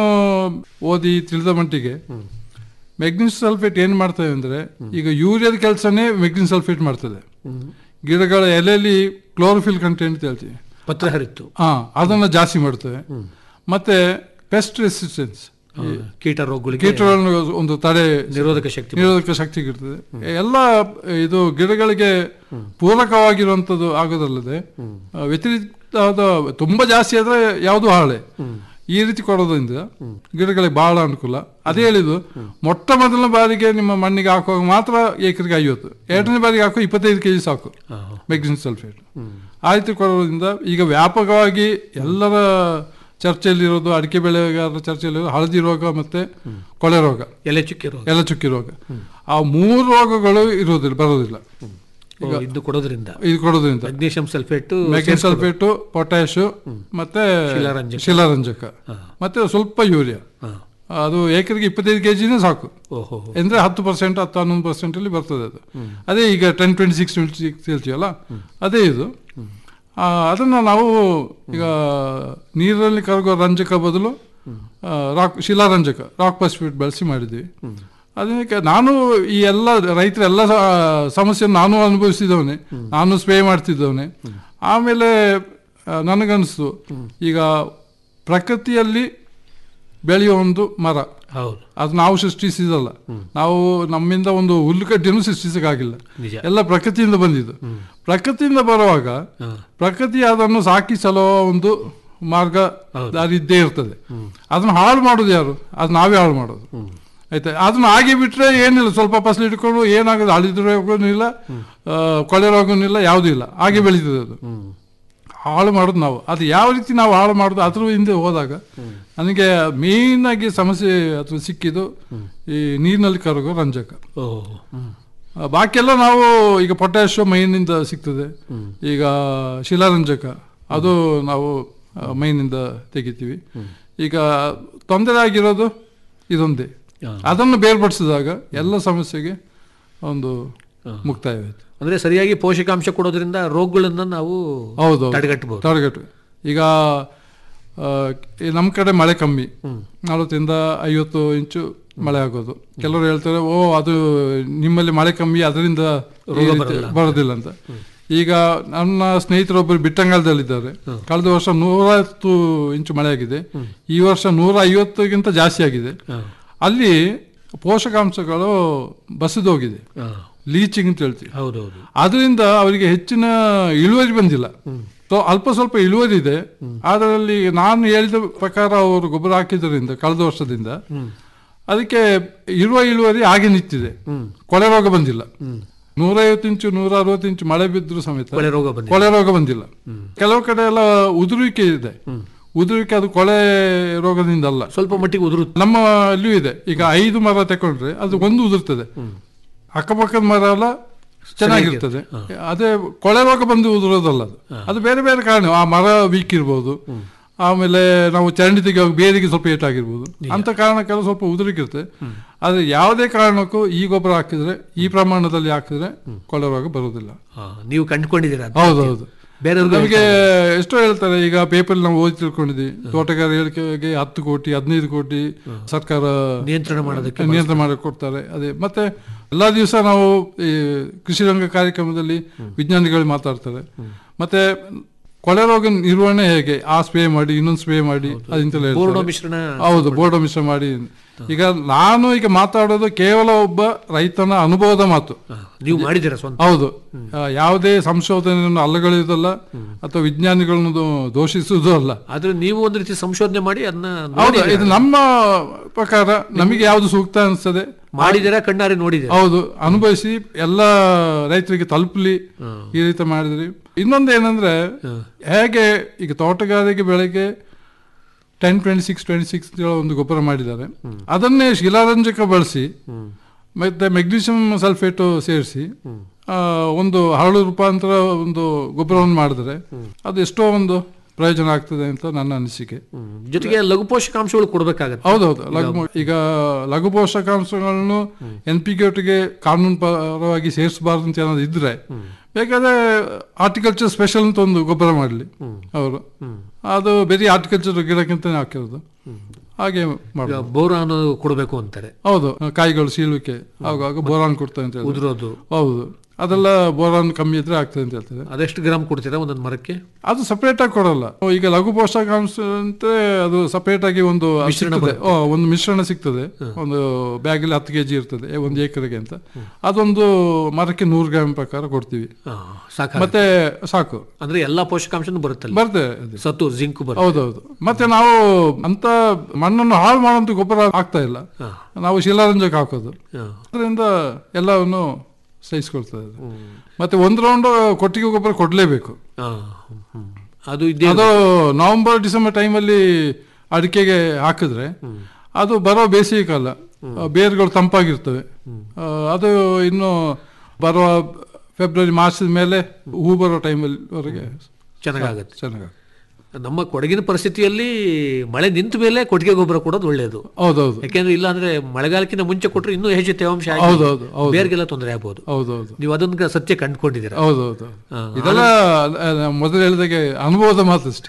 ಓದಿ ತಿಳಿದ ಮಟ್ಟಿಗೆ ಮೆಗ್ನೀಷಿಯಂ ಸಲ್ಫೇಟ್ ಏನ್ ಮಾಡ್ತದೆ ಅಂದ್ರೆ ಈಗ ಯೂರಿಯಾದ ಕೆಲಸನೇ ಮೆಗ್ನೀಷಿಯಂ ಸಲ್ಫೇಟ್ ಮಾಡ್ತದೆ ಗಿಡಗಳ ಎಲೆಯಲ್ಲಿ ಕ್ಲೋರೋಫಿಲ್ ಕಂಟೆಂಟ್ ಅಂತ ಹೇಳ್ತೀವಿ ಪತ್ರ ಹರಿತ್ತು ಹಾ ಅದನ್ನ ಜಾಸ್ತಿ ಮಾಡ್ತೇವೆ ಮತ್ತೆ ಪೆಸ್ಟ್ ರೆಸಿಸ್ಟೆನ್ಸ್ ಕೀಟ ರೋಗಗಳಿಗೆ ಕೀಟಗಳನ್ನು ಒಂದು ತಡೆ ನಿರೋಧಕ ಶಕ್ತಿ ನಿರೋಧಕ ಶಕ್ತಿ ಇರ್ತದೆ ಎಲ್ಲ ಇದು ಗಿಡಗಳಿಗೆ ಪೂರಕವಾಗಿರುವಂತದ್ದು ಆಗೋದಲ್ಲದೆ ಆ, ವ್ಯತಿರಿಕ್ತವಾದ ತುಂಬಾ ಜಾಸ್ತಿ ಆದ್ರೆ ಯಾವುದು ಹಾಳೆ ಈ ರೀತಿ ಕೊಡೋದ್ರಿಂದ ಗಿಡಗಳಿಗೆ ಬಹಳ ಅನುಕೂಲ ಅದೇ ಹೇಳಿದ್ದು ಮೊಟ್ಟ ಮೊದಲನೇ ಬಾರಿಗೆ ನಿಮ್ಮ ಮಣ್ಣಿಗೆ ಹಾಕುವಾಗ ಮಾತ್ರ ಏಕರಿಗೆ ಐವತ್ತು ಎರಡನೇ ಬಾರಿಗೆ ಹಾಕೋ ಇಪ್ಪತ್ತೈದು ಕೆಜಿ ಸಾಕು ಮೆಗ್ನೀಷಿಯಂ ಸಲ್ಫೇಟ್ ಆ ರೀತಿ ಕೊಡೋದ್ರಿಂದ ಈಗ ವ್ಯಾಪಕವಾಗಿ ಎಲ್ಲರ ಚರ್ಚೆಯಲ್ಲಿರೋದು ಅಡಿಕೆ ಬೆಳೆಗಾರರ ಚರ್ಚೆಯಲ್ಲಿರೋದು ಹಳದಿ ರೋಗ ಮತ್ತೆ ಕೊಳೆ ರೋಗ ಎಲೆ ಚುಕ್ಕಿ ರೋಗ ಎಲೆ ಚುಕ್ಕಿ ರೋಗ ಆ ಮೂರು ರೋಗಗಳು ಇರೋದಿಲ್ಲ ಬರೋದಿಲ್ಲ ಓ, ಇದು ಕೊಡೋದ್ರಿಂದ ಇದು ಕೊಡೋದ್ರಿಂದ magnesium sulphate magnesium sulphate potash ಮತ್ತೆ ಶಿಲಾರಂಜಕ. ಶಿಲಾರಂಜಕ ಮತ್ತೆ ಸ್ವಲ್ಪ ಯೂರಿಯಾ ಅದು ಏಕರಿಗೆ ಇಪ್ಪತ್ತೈದು ಕೆಜಿನೇ ಸಾಕು ಓಹೋ ಅಂದ್ರೆ ಹತ್ತು ಪರ್ಸೆಂಟ್ ಹತ್ತು ಹನ್ನೊಂದು ಪರ್ಸೆಂಟ್ ಅಲ್ಲಿ ಬರ್ತದೆ ಅದು ಅದೇ ಈಗ ten twenty six twenty six ಹೇಳ್ತೀವಲ್ಲ ಅದೇ ಇದು ಆ, ಅದನ್ನ ನಾವು ಈಗ ನೀರಲ್ಲಿ ಕರಗೋ ರಂಜಕ ಬದಲು ಆ, ರಾಕ್ ಶಿಲಾರಂಜಕ ರಾಕ್ ಪಸ್ಫೇಟ್ ಬಳಸಿ ಮಾಡಿದ್ವಿ ಅದಕ್ಕೆ ನಾನು ಈ ಎಲ್ಲ ರೈತರ ಎಲ್ಲ ಸ- ಸಮಸ್ಯೆಯನ್ನು ನಾನು ಅನುಭವಿಸಿದವನೇ ನಾನು ಸ್ಪ್ರೇ ಮಾಡ್ತಿದ್ದವನೇ ಆಮೇಲೆ ಆ, ನನಗನ್ನಿಸ್ತು ಈಗ ಪ್ರಕೃತಿಯಲ್ಲಿ ಬೆಳೆಯುವ ಒಂದು ಮರ ಹೌದು ಅದು ನಾವು ಸೃಷ್ಟಿಸಿದಲ್ಲ ನಾವು ನಮ್ಮಿಂದ ಒಂದು ಹುಲ್ಲುಕಡ್ಡಿಯನ್ನು ಸೃಷ್ಟಿಸಕ್ಕಾಗಿಲ್ಲ ನಿಜ. ಎಲ್ಲ ಪ್ರಕೃತಿಯಿಂದ ಬಂದಿದ್ದು ಪ್ರಕೃತಿಯಿಂದ ಬರುವಾಗ ಪ್ರಕೃತಿ ಅದನ್ನು ಸಾಕಿ ಸಲುವ ಒಂದು ಮಾರ್ಗ ದಾರಿ ಇದ್ದೇ ಇರ್ತದೆ ಅದನ್ನ ಹಾಳು ಮಾಡೋದು ಯಾರು ಅದು ನಾವೇ ಹಾಳು ಮಾಡೋದು ಆಯ್ತಾ ಅದನ್ನ ಹಾಗೆ ಬಿಟ್ರೆ ಏನಿಲ್ಲ ಸ್ವಲ್ಪ ಫಸಲು ಇಟ್ಕೊಂಡು ಏನಾಗೋದು ಅಳಿದ ರೋಗನೂ ಇಲ್ಲ ಆ, ಕೊಳೆ ರೋಗನೂ ಇಲ್ಲ ಯಾವುದೂ ಇಲ್ಲ ಹಾಗೆ ಬೆಳೀತದೆ ಅದು ಹಾಳು ಮಾಡೋದು ನಾವು ಅದು ಯಾವ ರೀತಿ ನಾವು ಹಾಳು ಮಾಡೋದು ಅದ್ರ ಹಿಂದೆ ಹೋದಾಗ ನನಗೆ ಮೇನ್ ಆಗಿ ಸಮಸ್ಯೆ ಅಥವಾ ಸಿಕ್ಕಿದ್ದು ಈ ನೀರಿನಲ್ಲಿ ಕರಗೋ ರಂಜಕ ಓಹೋ ಆ, ಬಾಕಿ ಎಲ್ಲ ನಾವು ಈಗ ಪೊಟ್ಯಾಶ್ ಮೈನಿಂದ ಸಿಗ್ತದೆ ಈಗ ಶಿಲಾರಂಜಕ ಅದು ನಾವು ಆ, ಮೈನಿಂದ ತೆಗಿತೀವಿ ಈಗ ತೊಂದರೆ ಆಗಿರೋದು ಇದೊಂದೇ ಅದನ್ನು ಬೇರ್ಪಡಿಸಿದಾಗ ಎಲ್ಲ ಸಮಸ್ಯೆಗೆ ಒಂದು ಮುಕ್ತಾಯವಾಯ್ತು ಅಂದ್ರೆ ಸರಿಯಾಗಿ ಪೋಷಕಾಂಶ ಕೊಡೋದ್ರಿಂದ ರೋಗಗಳನ್ನ ನಾವು ಹೌದು ತಡೆಗಟ್ಟಬಹುದು ತಡೆಗಟ್ಟು ಈಗ ಆ, ಈ ನಮ್ಮ ಕಡೆ ಮಳೆ ಕಮ್ಮಿ ನಲವತ್ತರಿಂದ ಐವತ್ತು ಇಂಚು ಮಳೆ ಆಗೋದು ಕೆಲವರು ಹೇಳ್ತಾರೆ ಓ ಅದು ನಿಮ್ಮಲ್ಲಿ ಮಳೆ ಕಮ್ಮಿ ಅದರಿಂದ ಈ ರೀತಿ ಬರೋದಿಲ್ಲ ಅಂತ ಈಗ ನನ್ನ ಸ್ನೇಹಿತರೊಬ್ಬರು ಬಿಟ್ಟಂಗಾಲದಲ್ಲಿದ್ದಾರೆ ಕಳೆದ ವರ್ಷ ನೂರ ಹತ್ತು ಇಂಚು ಮಳೆ ಆಗಿದೆ ಈ ವರ್ಷ ನೂರ ಐವತ್ತಕ್ಕಿಂತ ಜಾಸ್ತಿ ಆಗಿದೆ ಅಲ್ಲಿ ಪೋಷಕಾಂಶಗಳು ಬಸಿದೋಗಿದೆ ಲೀಚಿಂಗ್ ಅಂತ ಹೇಳ್ತೀವಿ ಹೌದೌದು ಅದರಿಂದ ಅವರಿಗೆ ಹೆಚ್ಚಿನ ಇಳುವರಿ ಬಂದಿಲ್ಲ ಸೊ ಅಲ್ಪ ಸ್ವಲ್ಪ ಇಳುವರಿ ಇದೆ ಅದರಲ್ಲಿ ನಾನು ಹೇಳಿದ ಪ್ರಕಾರ ಅವರು ಗೊಬ್ಬರ ಹಾಕಿದ್ರಿಂದ ಕಳೆದ ವರ್ಷದಿಂದ ಅದಕ್ಕೆ ಇರುವ ಇಳುವರಿ ಹಾಗೆ ನಿಂತಿದೆ ಕೊಳೆ ರೋಗ ಬಂದಿಲ್ಲ ನೂರೈವತ್ತು ಇಂಚು ನೂರ ಅರವತ್ತು ಇಂಚು ಮಳೆ ಬಿದ್ದರೂ ಸಮೇತ ಕೊಳೆ ರೋಗ ಬಂದಿಲ್ಲ. ಕೊಳೆ ರೋಗ ಬಂದಿಲ್ಲ ಕೆಲವು ಕಡೆ ಎಲ್ಲ ಉದುರುವಿಕೆ ಇದೆ ಉದುರುವಿಕೆ ಅದು ಕೊಳೆ ರೋಗದಿಂದ ಅಲ್ಲ ಸ್ವಲ್ಪ ಮಟ್ಟಿಗೆ ಉದುರು ನಮ್ಮ ಅಲ್ಲಿಯೂ ಇದೆ ಈಗ ಐದು ಮರ ತಕೊಂಡ್ರೆ ಅದು ಒಂದು ಉದುರ್ತದೆ ಅಕ್ಕಪಕ್ಕದ ಮರ ಎಲ್ಲ ಚೆನ್ನಾಗಿರ್ತದೆ ಅದೇ ಕೊಳೆ ರೋಗ ಬಂದು ಉದುರೋದಲ್ಲ ಅದು ಅದು ಬೇರೆ ಬೇರೆ ಕಾರಣ ಆ ಮರ ವೀಕ್ ಇರ್ಬೋದು ಆಮೇಲೆ ನಾವು ಚರಂಡಿ ತೆಗೆಯುವಾಗ ಬೇರಿಗೆ ಸ್ವಲ್ಪ ಏಟಾಗಿರ್ಬೋದು ಅಂತ ಕಾರಣಕ್ಕೆಲ್ಲ ಸ್ವಲ್ಪ ಉದುರಿಕಿರುತ್ತೆ ಆದ್ರೆ ಯಾವುದೇ ಕಾರಣಕ್ಕೂ ಈ ಗೊಬ್ಬರ ಹಾಕಿದ್ರೆ ಈ ಪ್ರಮಾಣದಲ್ಲಿ ಹಾಕಿದ್ರೆ ಕೊಳೆ ರೋಗ ಬರುವುದಿಲ್ಲ ಹಾ, ನೀವು ಕಂಡುಕೊಂಡಿದ್ದೀರಾ ಅಂತ? ಹೌದೌದು ಬೇರೆಯವ್ರಿಗೆ ನಮಗೆ ಎಷ್ಟೋ ಹೇಳ್ತಾರೆ ಈಗ ಪೇಪರ್ ನಾವು ಓದಿ ತಿಳ್ಕೊಂಡಿದ್ವಿ ತೋಟಗಾರಿಕೆಗೆ ಹತ್ತು ಕೋಟಿ ಹದಿನೈದು ಕೋಟಿ ಸರ್ಕಾರ ನಿಯಂತ್ರಣ ಮಾಡೋದಕ್ಕೆ ನಿಯಂತ್ರಣ ಮಾಡಕ್ಕೆ ಕೊಡ್ತಾರೆ ಅದೇ ಮತ್ತೆ ಎಲ್ಲಾ ದಿವಸ ನಾವು ಈ ಕೃಷಿ ರಂಗ ಕಾರ್ಯಕ್ರಮದಲ್ಲಿ ವಿಜ್ಞಾನಿಗಳು ಮಾತಾಡ್ತಾರೆ ಮತ್ತೆ ಕೊಳೆ ರೋಗ ನಿರ್ವಹಣೆ ಹೇಗೆ ಆ ಸ್ಪ್ರೇ ಮಾಡಿ ಇನ್ನೊಂದು ಸ್ಪ್ರೇ ಮಾಡಿ ಅದಿಂತೆಲ್ಲ ಹೇಳ್ತಾರೆ. ಬೋರ್ಡೋ ಮಿಶ್ರಣ ಹೌದು ಬೋರ್ಡೋ ಮಿಶ್ರ ಮಾಡಿ ಈಗ ನಾನು ಈಗ ಮಾತಾಡೋದು ಕೇವಲ ಒಬ್ಬ ರೈತನ ಅನುಭವದ ಮಾತು ನೀವು ಮಾಡಿದ್ದೀರಾ ಸ್ವಂತ ಹೌದು ಆ, ಯಾವುದೇ ಸಂಶೋಧನೆಯನ್ನು ಅಲ್ಲಗಳೆಯುವುದಲ್ಲ ಅಥವಾ ವಿಜ್ಞಾನಿಗಳನ್ನು ದೋ- ದೋಷಿಸುವುದೂ ಅಲ್ಲ ಆದ್ರೆ ನೀವು ಒಂದು ರೀತಿ ಸಂಶೋಧನೆ ಮಾಡಿ ಅದನ್ನ ಹೌದು ಇದು ನಮ್ಮ ಪ್ರಕಾರ ನಮಗೆ ಯಾವುದು ಸೂಕ್ತ ಅನಿಸ್ತದೆ ಮಾಡಿದಿರಾ ಕಣ್ಣಾರೆ ನೋಡಿದ್ದೀರಾ ಹೌದು ಅನುಭವಿಸಿ ಎಲ್ಲ ರೈತರಿಗೆ ತಲುಪಲಿ ಈ ರೀತಿ ಮಾಡಿದ್ರಿ ಇನ್ನೊಂದು ಏನಂದ್ರೆ ಹೇಗೆ ಈಗ ತೋಟಗಾರಿಕೆ ಬೆಳೆಗೆ ten twenty six twenty six ಒಂದು ಗೊಬ್ಬರ ಮಾಡಿದ್ದಾರೆ ಅದನ್ನೇ ಶಿಲಾರಂಜಕ ಬಳಸಿ ಮತ್ತೆ ಮೆಗ್ನೀಷಿಯಂ ಸಲ್ಫೇಟು ಸೇರಿಸಿ ಒಂದು ಹರಳು ರೂಪಾಂತರ ಒಂದು ಗೊಬ್ಬರವನ್ನು ಮಾಡಿದ್ರೆ ಅದು ಎಷ್ಟೋ ಒಂದು ಪ್ರಯೋಜನ ಆಗ್ತದೆ ಅಂತ ನನ್ನ ಅನಿಸಿಕೆ ಜೊತೆಗೆ ಲಘು ಪೋಷಕಾಂಶಗಳು ಕೊಡ್ಬೇಕಾಗತ್ತೆ ಹೌದೌದು ಲಘು ಈಗ ಲಘು ಪೋಷಕಾಂಶಗಳನ್ನು ಎನ್ ಪಿ ಗೆ ಕಾನೂನು ಪರವಾಗಿ ಸೇರಿಸಬಾರ್ದು ಅಂತ ಏನಾದ್ರು ಇದ್ರೆ ಬೇಕಾದ್ರೆ ಆರ್ಟಿಕಲ್ಚರ್ ಸ್ಪೆಷಲ್ ಅಂತ ಒಂದು ಗೊಬ್ಬರ ಮಾಡಲಿ ಅವರು ಅದು ಬೇರೆ ಆರ್ಟಿಕಲ್ಚರ್ ಗಿಡಕ್ಕಿಂತ ಹಾಕಿರೋದು ಹಾಗೆ ಈಗ ಬೋರಾನ್ ಕೊಡಬೇಕು ಅಂತಾರೆ ಹೌದು ಕಾಯಿಗಳು ಸೀಳುವಿಕೆ ಆವಾಗ ಬೋರಾನ್ ಕೊಡ್ತಾರೆ ಅಂತ ಹೇಳಿ ಉದುರೋದು ಹೌದು ಅದೆಲ್ಲ ಬೋರಾನ್ ಕಮ್ಮಿ ಇದ್ರೆ ಆಗ್ತದೆ ಅಂತ ಹೇಳ್ತಾರೆ ಅದೆಷ್ಟು ಗ್ರಾಮ್ ಕೊಡ್ತೀರಾ ಒಂದೊಂದು ಮರಕ್ಕೆ ಅದು ಸಪರೇಟ್ ಆಗಿ ಕೊಡಲ್ಲ ಈಗ ಲಘು ಪೋಷಕಾಂಶ ಅಂತ ಅದು ಸಪರೇಟ್ ಆಗಿ ಒಂದು ಅದು ಮಿಶ್ರಣ ಸಿಗ್ತದೆ. ಬರುತ್ತೆ. ಓ, ಒಂದು ಮಿಶ್ರಣ ಸಿಗ್ತದೆ ಒಂದು ಬ್ಯಾಗಲ್ಲಿ ಹತ್ತು ಕೆಜಿ ಇರ್ತದೆ ಒಂದು ಎಕರೆಗೆ ಅಂತ ಅದೊಂದು ಮರಕ್ಕೆ ನೂರು ಗ್ರಾಮ್ ಪ್ರಕಾರ ಕೊಡ್ತೀವಿ ಸಾಕಾಗುತ್ತೆ. ಮತ್ತೆ ಸಾಕು ಅಂದ್ರೆ ಎಲ್ಲಾ ಪೋಷಕಾಂಶನೂ ಬರುತ್ತೆ ಅಲ್ಲಿ. ಬರ್ತದೆ ಅದು. ಸತ್ತು ಜಿಂಕ್ ಬರುತ್ತೆ ಹೌದೌದು ಮತ್ತೆ ನಾವು ಅಂತ ಮಣ್ಣನ್ನು ಹಾಳು ಮಾಡುವಂತ ಗೊಬ್ಬರ ಆಗ್ತಾ ಇಲ್ಲ ನಾವು ಶಿಲಾರಂಜಕ ಹಾಕೋದು ಅದರಿಂದ ಎಲ್ಲವನ್ನು ಸಹಿಸ್ಕೊಳ್ತದೆ ಅದು ಮತ್ತೆ ಒಂದು ರೌಂಡ್ ಕೊಟ್ಟಿಗೆ ಗೊಬ್ಬರ ಕೊಡ್ಲೇಬೇಕು ಆ, ಹ್ಮ್. ಅದು ಇದ್ದೇ ಅದು ನವೆಂಬರ್ ಡಿಸೆಂಬರ್ ಟೈಮಲ್ಲಿ ಅಡಿಕೆಗೆ ಹಾಕಿದ್ರೆ ಅದು ಬರೋ ಬೇಸಿಗೆ ಕಾಲ ಆ, ಬೇರುಗಳು ತಂಪಾಗಿರ್ತವೆ ಆ, ಅದು ಇನ್ನು ಬರುವ ಫೆಬ್ರವರಿ ಮಾರ್ಚದ ಮೇಲೆ ಹೂ ಬರೋ ಟೈಮಲ್ಲಿ ವರೆಗೆ ಚೆನ್ನಾಗಾಗತ್ತೆ ಚೆನ್ನಾಗಾಗುತ್ತೆ ನಮ್ಮ ಕೊಡಗಿನ ಪರಿಸ್ಥಿತಿಯಲ್ಲಿ ಮಳೆ ನಿಂತ ಮೇಲೆ ಕೊಟ್ಟಿಗೆ ಗೊಬ್ಬರ ಕೊಡೋದು ಒಳ್ಳೆಯದು ಹೌದೌದು ಯಾಕೆಂದ್ರೆ ಇಲ್ಲ ಅಂದ್ರೆ ಮಳೆಗಾಲಕ್ಕಿಂತ ಮುಂಚೆ ಕೊಟ್ಟರೆ ಇನ್ನೂ ಹೆಚ್ಚು ತೇವಾಂಶ ಆಗಿ ಹೌದೌದು, ಹೌದು. ಬೇರ್ಗೆಲ್ಲ ತೊಂದರೆ ಆಗ್ಬೋದು ಹೌದೌದು ನೀವು ಅದನ್ನ ಸತ್ಯ ಕಂಡುಕೊಂಡಿದ್ದೀರಾ ಹೌದೌದು ಆ, ಇದೆಲ್ಲ ಆ, ಮೊದಲು ಹೇಳಿದಾಗೆ ಅನುಭವದ ಮಾತು ಅಷ್ಟೇ